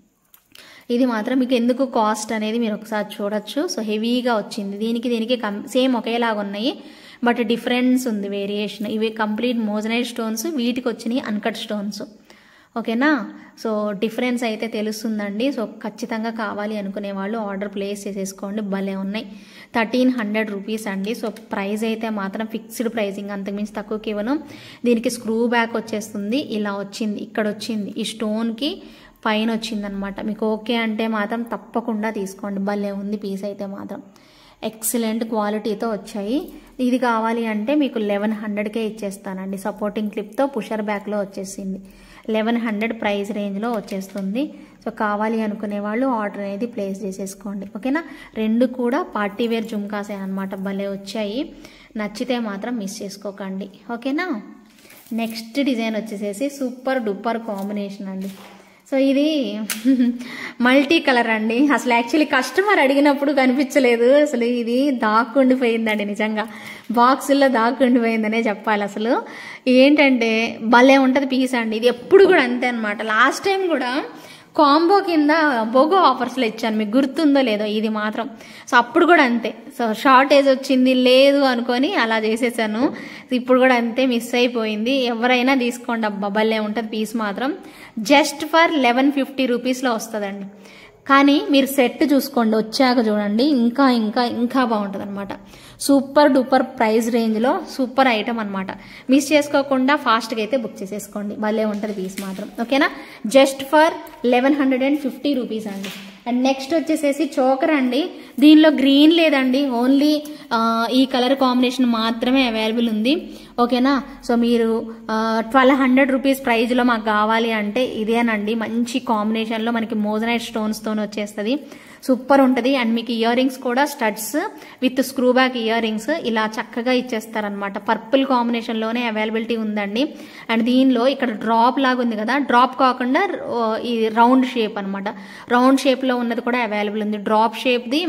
ఇది మాత్రం మీకు ఎందుకు కాస్ట్ అనేది మీరు ఒకసారి చూడొచ్చు సో హెవీగా వచ్చింది దీనికి దీనికి కం సేమ్ ఒకేలాగా ఉన్నాయి బట్ డిఫరెన్స్ ఉంది వేరియేషన్ ఇవి కంప్లీట్ మోజనైజ్ స్టోన్స్ వీటికి వచ్చినాయి అన్కట్ స్టోన్స్ ఓకేనా సో డిఫరెన్స్ అయితే తెలుస్తుందండి సో ఖచ్చితంగా కావాలి అనుకునే వాళ్ళు ఆర్డర్ ప్లేస్ చేసేసుకోండి భలే ఉన్నాయి థర్టీన్ హండ్రెడ్ రూపీస్ అండి సో ప్రైస్ అయితే మాత్రం ఫిక్స్డ్ ప్రైజింగ్ అంతకుమించి తక్కువకి ఇవ్వను దీనికి స్క్రూ బ్యాక్ వచ్చేస్తుంది ఇలా వచ్చింది ఇక్కడ వచ్చింది ఈ స్టోన్కి పైన వచ్చిందనమాట మీకు ఓకే అంటే మాత్రం తప్పకుండా తీసుకోండి భలే ఉంది పీస్ అయితే మాత్రం ఎక్సలెంట్ క్వాలిటీతో వచ్చాయి ఇది కావాలి అంటే మీకు లెవెన్ హండ్రెడ్కే ఇచ్చేస్తానండి సపోర్టింగ్ క్లిప్తో పుషర్ బ్యాక్లో వచ్చేసింది లెవెన్ హండ్రెడ్ ప్రైస్ రేంజ్లో వచ్చేస్తుంది సో కావాలి అనుకునే వాళ్ళు ఆర్డర్ అనేది ప్లేస్ చేసేసుకోండి ఓకేనా రెండు కూడా పార్టీ వేర్ జుమ్కాసే అనమాట భలే వచ్చాయి నచ్చితే మాత్రం మిస్ చేసుకోకండి ఓకేనా నెక్స్ట్ డిజైన్ వచ్చేసేసి సూపర్ డూపర్ కాంబినేషన్ అండి సో ఇది మల్టీ కలర్ అండి అసలు యాక్చువల్లీ కస్టమర్ అడిగినప్పుడు కనిపించలేదు అసలు ఇది దాక్కుండిపోయిందండి నిజంగా బాక్సుల్లో దాక్కుండిపోయిందనే చెప్పాలి అసలు ఏంటంటే భలే ఉంటుంది పీస్ అండి ఇది ఎప్పుడు కూడా అంతే అనమాట లాస్ట్ టైం కూడా కాంబో కింద బొగో ఆఫర్స్లో ఇచ్చాను మీకు గుర్తుందో లేదో ఇది మాత్రం సో అప్పుడు కూడా అంతే సో షార్టేజ్ వచ్చింది లేదు అనుకొని అలా చేసేసాను ఇప్పుడు కూడా అంతే మిస్ అయిపోయింది ఎవరైనా తీసుకోండి అబ్బా భలే ఉంటుంది పీస్ మాత్రం జస్ట్ ఫర్ లెవెన్ ఫిఫ్టీ రూపీస్లో వస్తుందండి కానీ మీరు సెట్ చూసుకోండి వచ్చాక చూడండి ఇంకా ఇంకా ఇంకా బాగుంటుంది అనమాట సూపర్ డూపర్ ప్రైస్ రేంజ్లో సూపర్ ఐటమ్ అనమాట మిస్ చేసుకోకుండా ఫాస్ట్గా అయితే బుక్ చేసేసుకోండి భలే ఉంటుంది పీస్ మాత్రం ఓకేనా just for eleven hundred and fifty rupees అండి అండ్ నెక్స్ట్ వచ్చేసేసి చోకర్ అండి దీనిలో గ్రీన్ లేదండి ఓన్లీ ఈ కలర్ కాంబినేషన్ మాత్రమే అవైలబుల్ ఉంది ఓకేనా సో మీరు ట్వెల్వ్ హండ్రెడ్ రూపీస్ ప్రైజ్లో మాకు కావాలి అంటే ఇదేనండి మంచి కాంబినేషన్లో మనకి మోజనైట్ స్టోన్స్తో వచ్చేస్తుంది సూపర్ ఉంటుంది అండ్ మీకు ఇయర్ రింగ్స్ కూడా studs with screw back ear rings ఇలా చక్కగా ఇచ్చేస్తారనమాట పర్పుల్ కాంబినేషన్లోనే అవైలబిలిటీ ఉందండి అండ్ దీనిలో ఇక్కడ డ్రాప్ లాగా ఉంది కదా డ్రాప్ కాకుండా ఈ రౌండ్ షేప్ అనమాట రౌండ్ షేప్లో ఉన్నది కూడా అవైలబుల్ ఉంది డ్రాప్ షేప్ది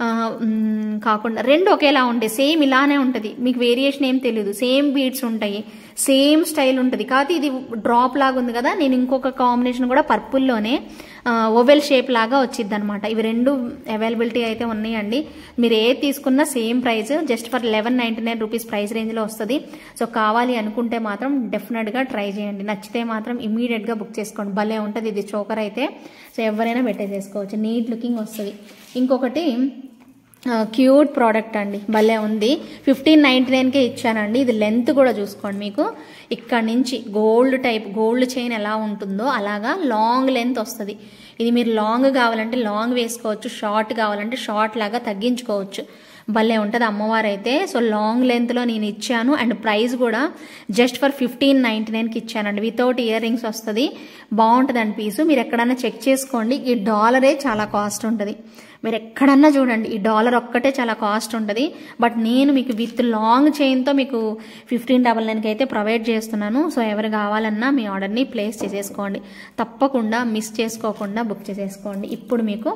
కాకుండా రెండు ఒకేలా ఉంటాయి సేమ్ ఇలానే ఉంటుంది మీకు వేరియేషన్ ఏం తెలియదు సేమ్ బీడ్స్ ఉంటాయి సేమ్ స్టైల్ ఉంటుంది కాకపోతే ఇది డ్రాప్ లాగా ఉంది కదా నేను ఇంకొక కాంబినేషన్ కూడా పర్పుల్లోనే ఓవెల్ షేప్ లాగా వచ్చింది అనమాట ఇవి రెండు అవైలబిలిటీ అయితే ఉన్నాయండి మీరు ఏ తీసుకున్నా same price just for eleven ninety nine rupees price రేంజ్లో వస్తుంది సో కావాలి అనుకుంటే మాత్రం డెఫినెట్గా ట్రై చేయండి నచ్చితే మాత్రం ఇమీడియట్గా బుక్ చేసుకోండి భలే ఉంటుంది ఇది చోకర్ అయితే సో ఎవరైనా పెట్టేసేసుకోవచ్చు నీట్ లుకింగ్ వస్తుంది ఇంకొకటి క్యూట్ ప్రోడక్ట్ అండి భలే ఉంది ఫిఫ్టీన్ నైంటీ నైన్కే ఇచ్చానండి ఇది లెంత్ కూడా చూసుకోండి మీకు ఇక్కడ నుంచి గోల్డ్ టైప్ గోల్డ్ చైన్ ఎలా ఉంటుందో అలాగా లాంగ్ లెంత్ వస్తుంది ఇది మీరు లాంగ్ కావాలంటే లాంగ్ వేసుకోవచ్చు షార్ట్ కావాలంటే షార్ట్ లాగా తగ్గించుకోవచ్చు భలే ఉంటుంది అమ్మవారు అయితే సో లాంగ్ లెంత్లో నేను ఇచ్చాను అండ్ ప్రైస్ కూడా జస్ట్ ఫర్ ఫిఫ్టీన్ నైంటీ నైన్కి ఇచ్చానండి వితౌట్ ఇయర్ రింగ్స్ వస్తుంది బాగుంటుందండి పీసు మీరు ఎక్కడన్నా చెక్ చేసుకోండి ఈ డాలరే చాలా కాస్ట్ ఉంటుంది మీరు ఎక్కడన్నా చూడండి ఈ డాలర్ ఒక్కటే చాలా కాస్ట్ ఉంటుంది బట్ నేను మీకు విత్ లాంగ్ చైన్తో మీకు ఫిఫ్టీన్ డబల్ నైన్కి అయితే ప్రొవైడ్ చేస్తున్నాను సో ఎవరు కావాలన్నా మీ ఆర్డర్ని ప్లేస్ చేసేసుకోండి తప్పకుండా మిస్ చేసుకోకుండా బుక్ చేసేసుకోండి ఇప్పుడు మీకు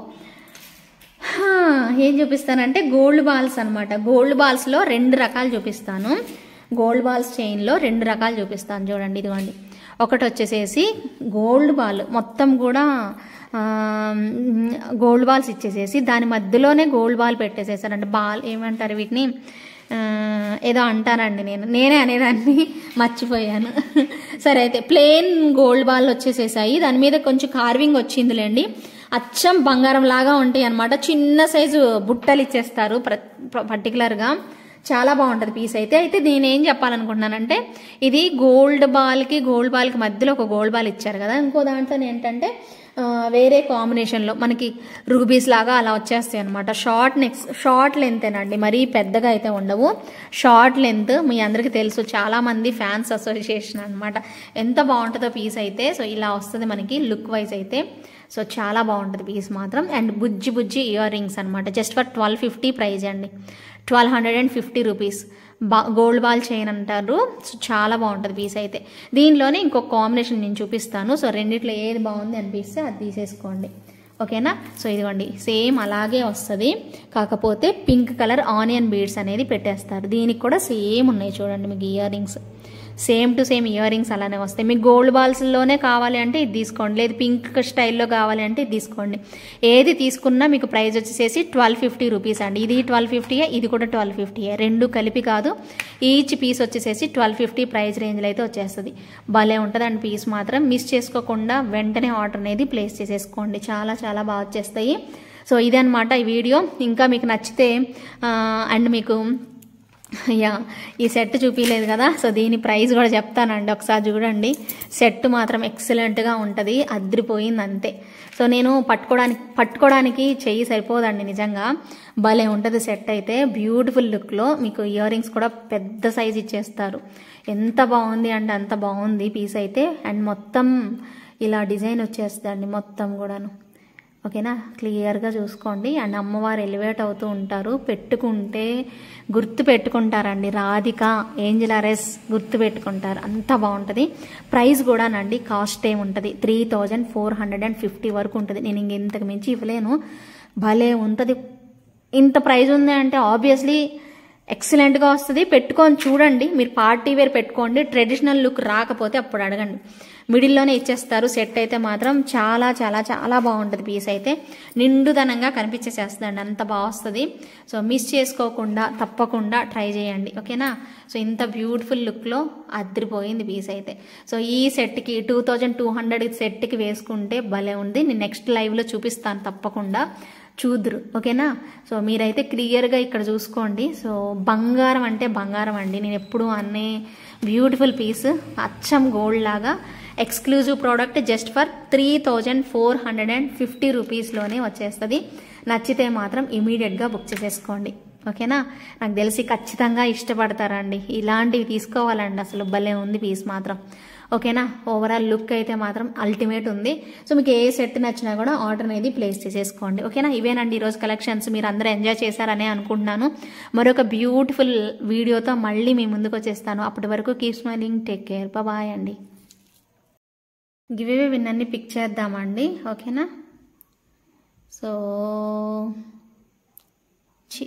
ఏం చూపిస్తానంటే గోల్డ్ బాల్స్ అనమాట గోల్డ్ బాల్స్లో రెండు రకాలు చూపిస్తాను గోల్డ్ బాల్స్ చైన్లో రెండు రకాలు చూపిస్తాను చూడండి ఇదిగోండి ఒకటి వచ్చేసేసి గోల్డ్ బాల్ మొత్తం కూడా గోల్డ్ బాల్స్ ఇచ్చేసేసి దాని మధ్యలోనే గోల్డ్ బాల్ పెట్టేసేసారండి బాల్ ఏమంటారు వీటిని ఏదో అంటానండి నేను నేనే అనేదాన్ని మర్చిపోయాను సరే అయితే ప్లెయిన్ గోల్డ్ బాల్ వచ్చేసేసాయి దాని మీద కొంచెం కార్వింగ్ వచ్చిందిలేండి అచ్చం బంగారం లాగా ఉంటాయి అనమాట చిన్న సైజు బుట్టలు ఇచ్చేస్తారు పర్టికులర్గా చాలా బాగుంటుంది పీస్ అయితే అయితే నేను ఏం చెప్పాలనుకుంటున్నానంటే ఇది గోల్డ్ బాల్కి గోల్డ్ బాల్కి మధ్యలో ఒక గోల్డ్ బాల్ ఇచ్చారు కదా ఇంకో దాంట్లో ఏంటంటే వేరే కాంబినేషన్లో మనకి రూబీస్ లాగా అలా వచ్చేస్తాయి అనమాట షార్ట్ నెక్స్ షార్ట్ లెంతేనండి మరీ పెద్దగా అయితే ఉండవు షార్ట్ లెంత్ మీ అందరికీ తెలుసు చాలామంది ఫ్యాన్స్ అసోసియేషన్ అనమాట ఎంత బాగుంటుందో పీస్ అయితే సో ఇలా వస్తుంది మనకి లుక్ వైజ్ అయితే సో చాలా బాగుంటుంది పీస్ మాత్రం అండ్ బుజ్జి బుజ్జి ఇయర్ రింగ్స్ అనమాట just for twelve fifty price అండి twelve hundred and fifty rupees బా గోల్డ్ బాల్ చైన్ అంటారు సో చాలా బాగుంటుంది పీస్ అయితే దీనిలోనే ఇంకొక కాంబినేషన్ నేను చూపిస్తాను సో రెండిట్లో ఏది బాగుంది అనిపిస్తే అది తీసేసుకోండి ఓకేనా సో ఇదిగోండి సేమ్ అలాగే వస్తుంది కాకపోతే పింక్ కలర్ ఆనియన్ బీడ్స్ అనేది పెట్టేస్తారు దీనికి కూడా సేమ్ ఉన్నాయి చూడండి మీకు ear rings same to same ear rings అలానే వస్తాయి మీకు గోల్డ్ బాల్స్లోనే కావాలి అంటే ఇది తీసుకోండి లేదు పింక్ స్టైల్లో కావాలి అంటే ఇది తీసుకోండి ఏది తీసుకున్నా మీకు ప్రైస్ వచ్చేసేసి ట్వెల్వ్ ఫిఫ్టీ రూపీస్ అండి ఇది ట్వెల్వ్ ఫిఫ్టీయే ఇది కూడా ట్వెల్వ్ ఫిఫ్టీయే రెండు కలిపి కాదు ఈచ్ పీస్ వచ్చేసేసి ట్వెల్వ్ ఫిఫ్టీ ప్రైస్ రేంజ్లో అయితే వచ్చేస్తుంది భలే ఉంటుంది అండి పీస్ మాత్రం మిస్ చేసుకోకుండా వెంటనే ఆర్డర్ అనేది ప్లేస్ చేసేసుకోండి చాలా చాలా బాగా వచ్చేస్తాయి సో ఇదనమాట ఈ వీడియో ఇంకా మీకు నచ్చితే అండ్ మీకు యా ఈ సెట్ చూపించలేదు కదా సో దీని ప్రైస్ కూడా చెప్తానండి ఒకసారి చూడండి సెట్ మాత్రం ఎక్సలెంట్గా ఉంటుంది అద్రిపోయింది అంతే సో నేను పట్టుకోవడానికి పట్టుకోవడానికి చెయ్యి సరిపోదండి నిజంగా భలే ఉంటుంది సెట్ అయితే బ్యూటిఫుల్ లుక్లో మీకు ఇయర్ రింగ్స్ కూడా పెద్ద సైజ్ ఇచ్చేస్తారు ఎంత బాగుంది అంటే అంత బాగుంది పీస్ అయితే అండ్ మొత్తం ఇలా డిజైన్ వచ్చేస్తుందండి మొత్తం కూడాను ఓకేనా క్లియర్గా చూసుకోండి అండ్ అమ్మవారు ఎలివేట్ అవుతూ ఉంటారు పెట్టుకుంటే గుర్తు పెట్టుకుంటారండి రాధిక ఏంజల్ ఆర్ఎస్ గుర్తు పెట్టుకుంటారు అంత బాగుంటుంది ప్రైస్ కూడానండి కాస్ట్ ఏముంటుంది three thousand four hundred and fifty వరకు ఉంటుంది నేను ఇంక ఇంతకు మించి ఇవ్వలేను భలే ఉంటుంది ఇంత ప్రైస్ ఉంది అంటే ఆబ్వియస్లీ ఎక్సలెంట్గా వస్తుంది పెట్టుకొని చూడండి మీరు పార్టీ వేర్ పెట్టుకోండి ట్రెడిషనల్ లుక్ రాకపోతే అప్పుడు అడగండి మిడిల్లోనే ఇచ్చేస్తారు సెట్ అయితే మాత్రం చాలా చాలా చాలా బాగుంటుంది పీస్ అయితే నిండుదనంగా కనిపించేసేస్తుందండి అంత బాగా వస్తుంది సో మిస్ చేసుకోకుండా తప్పకుండా ట్రై చేయండి ఓకేనా సో ఇంత బ్యూటిఫుల్ లుక్లో అదిరిపోయింది పీస్ అయితే సో ఈ సెట్కి టూ థౌజండ్ టూ హండ్రెడ్ సెట్కి వేసుకుంటే భలే ఉంది నేను నెక్స్ట్ లైవ్లో చూపిస్తాను తప్పకుండా చూద్దురు ఓకేనా సో మీరైతే క్లియర్గా ఇక్కడ చూసుకోండి సో బంగారం అంటే బంగారం అండి నేను ఎప్పుడు అనే బ్యూటిఫుల్ పీస్ అచ్చం గోల్డ్ లాగా exclusive product just for three thousand four hundred and fifty రూపీస్లోనే వచ్చేస్తుంది నచ్చితే మాత్రం ఇమీడియట్గా బుక్ చేసేసుకోండి ఓకేనా నాకు తెలిసి ఖచ్చితంగా ఇష్టపడతారండి ఇలాంటివి తీసుకోవాలండి అసలు భలే ఉంది పీస్ మాత్రం ఓకేనా ఓవరాల్ లుక్ అయితే మాత్రం అల్టిమేట్ ఉంది సో మీకు ఏ సెట్ నచ్చినా కూడా ఆర్డర్ అనేది ప్లేస్ చేసేసుకోండి ఓకేనా ఇవేనండి ఈరోజు కలెక్షన్స్ మీరు అందరూ ఎంజాయ్ చేశారనే అనుకుంటున్నాను మరొక బ్యూటిఫుల్ వీడియోతో మళ్ళీ మీ ముందుకు వచ్చేస్తాను అప్పటి వరకు keep smiling take care bye అండి గివేవే విన్నన్ని పిక్ చేద్దామండి ఓకేనా సో చి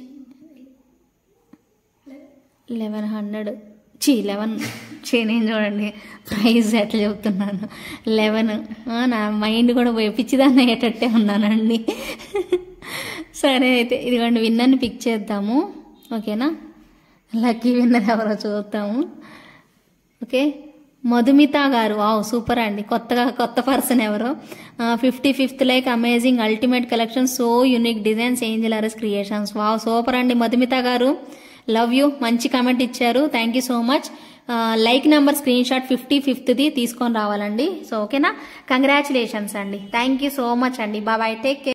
లెవెన్ హండ్రెడ్ చి లెవెన్ చి నేను చూడండి ప్రైస్ ఎట్లా చెప్తున్నాను లెవెన్ నా మైండ్ కూడా పోయి పిచ్చిదాన్ని అయ్యేటట్టే ఉన్నానండి సరే అయితే ఇదిగోండి విన్నర్ని పిక్ చేద్దాము ఓకేనా లక్కీ విన్నర్ ఎవరో చూద్దాము ఓకే మధుమిత గారు వావ్ సూపర్ అండి కొత్తగా కొత్త పర్సన్ ఎవరో fifty fifth like amazing ultimate collection so unique designs angel RS creations wow super అండి మధుమిత గారు లవ్ యూ మంచి కామెంట్ ఇచ్చారు thank you so much like number screen shot fifty ఫిఫ్త్ది తీసుకొని రావాలండి సో ఓకేనా కంగ్రాచులేషన్స్ అండి థ్యాంక్ యూ సో మచ్ అండి బాబాయ్ టేక్ కేర్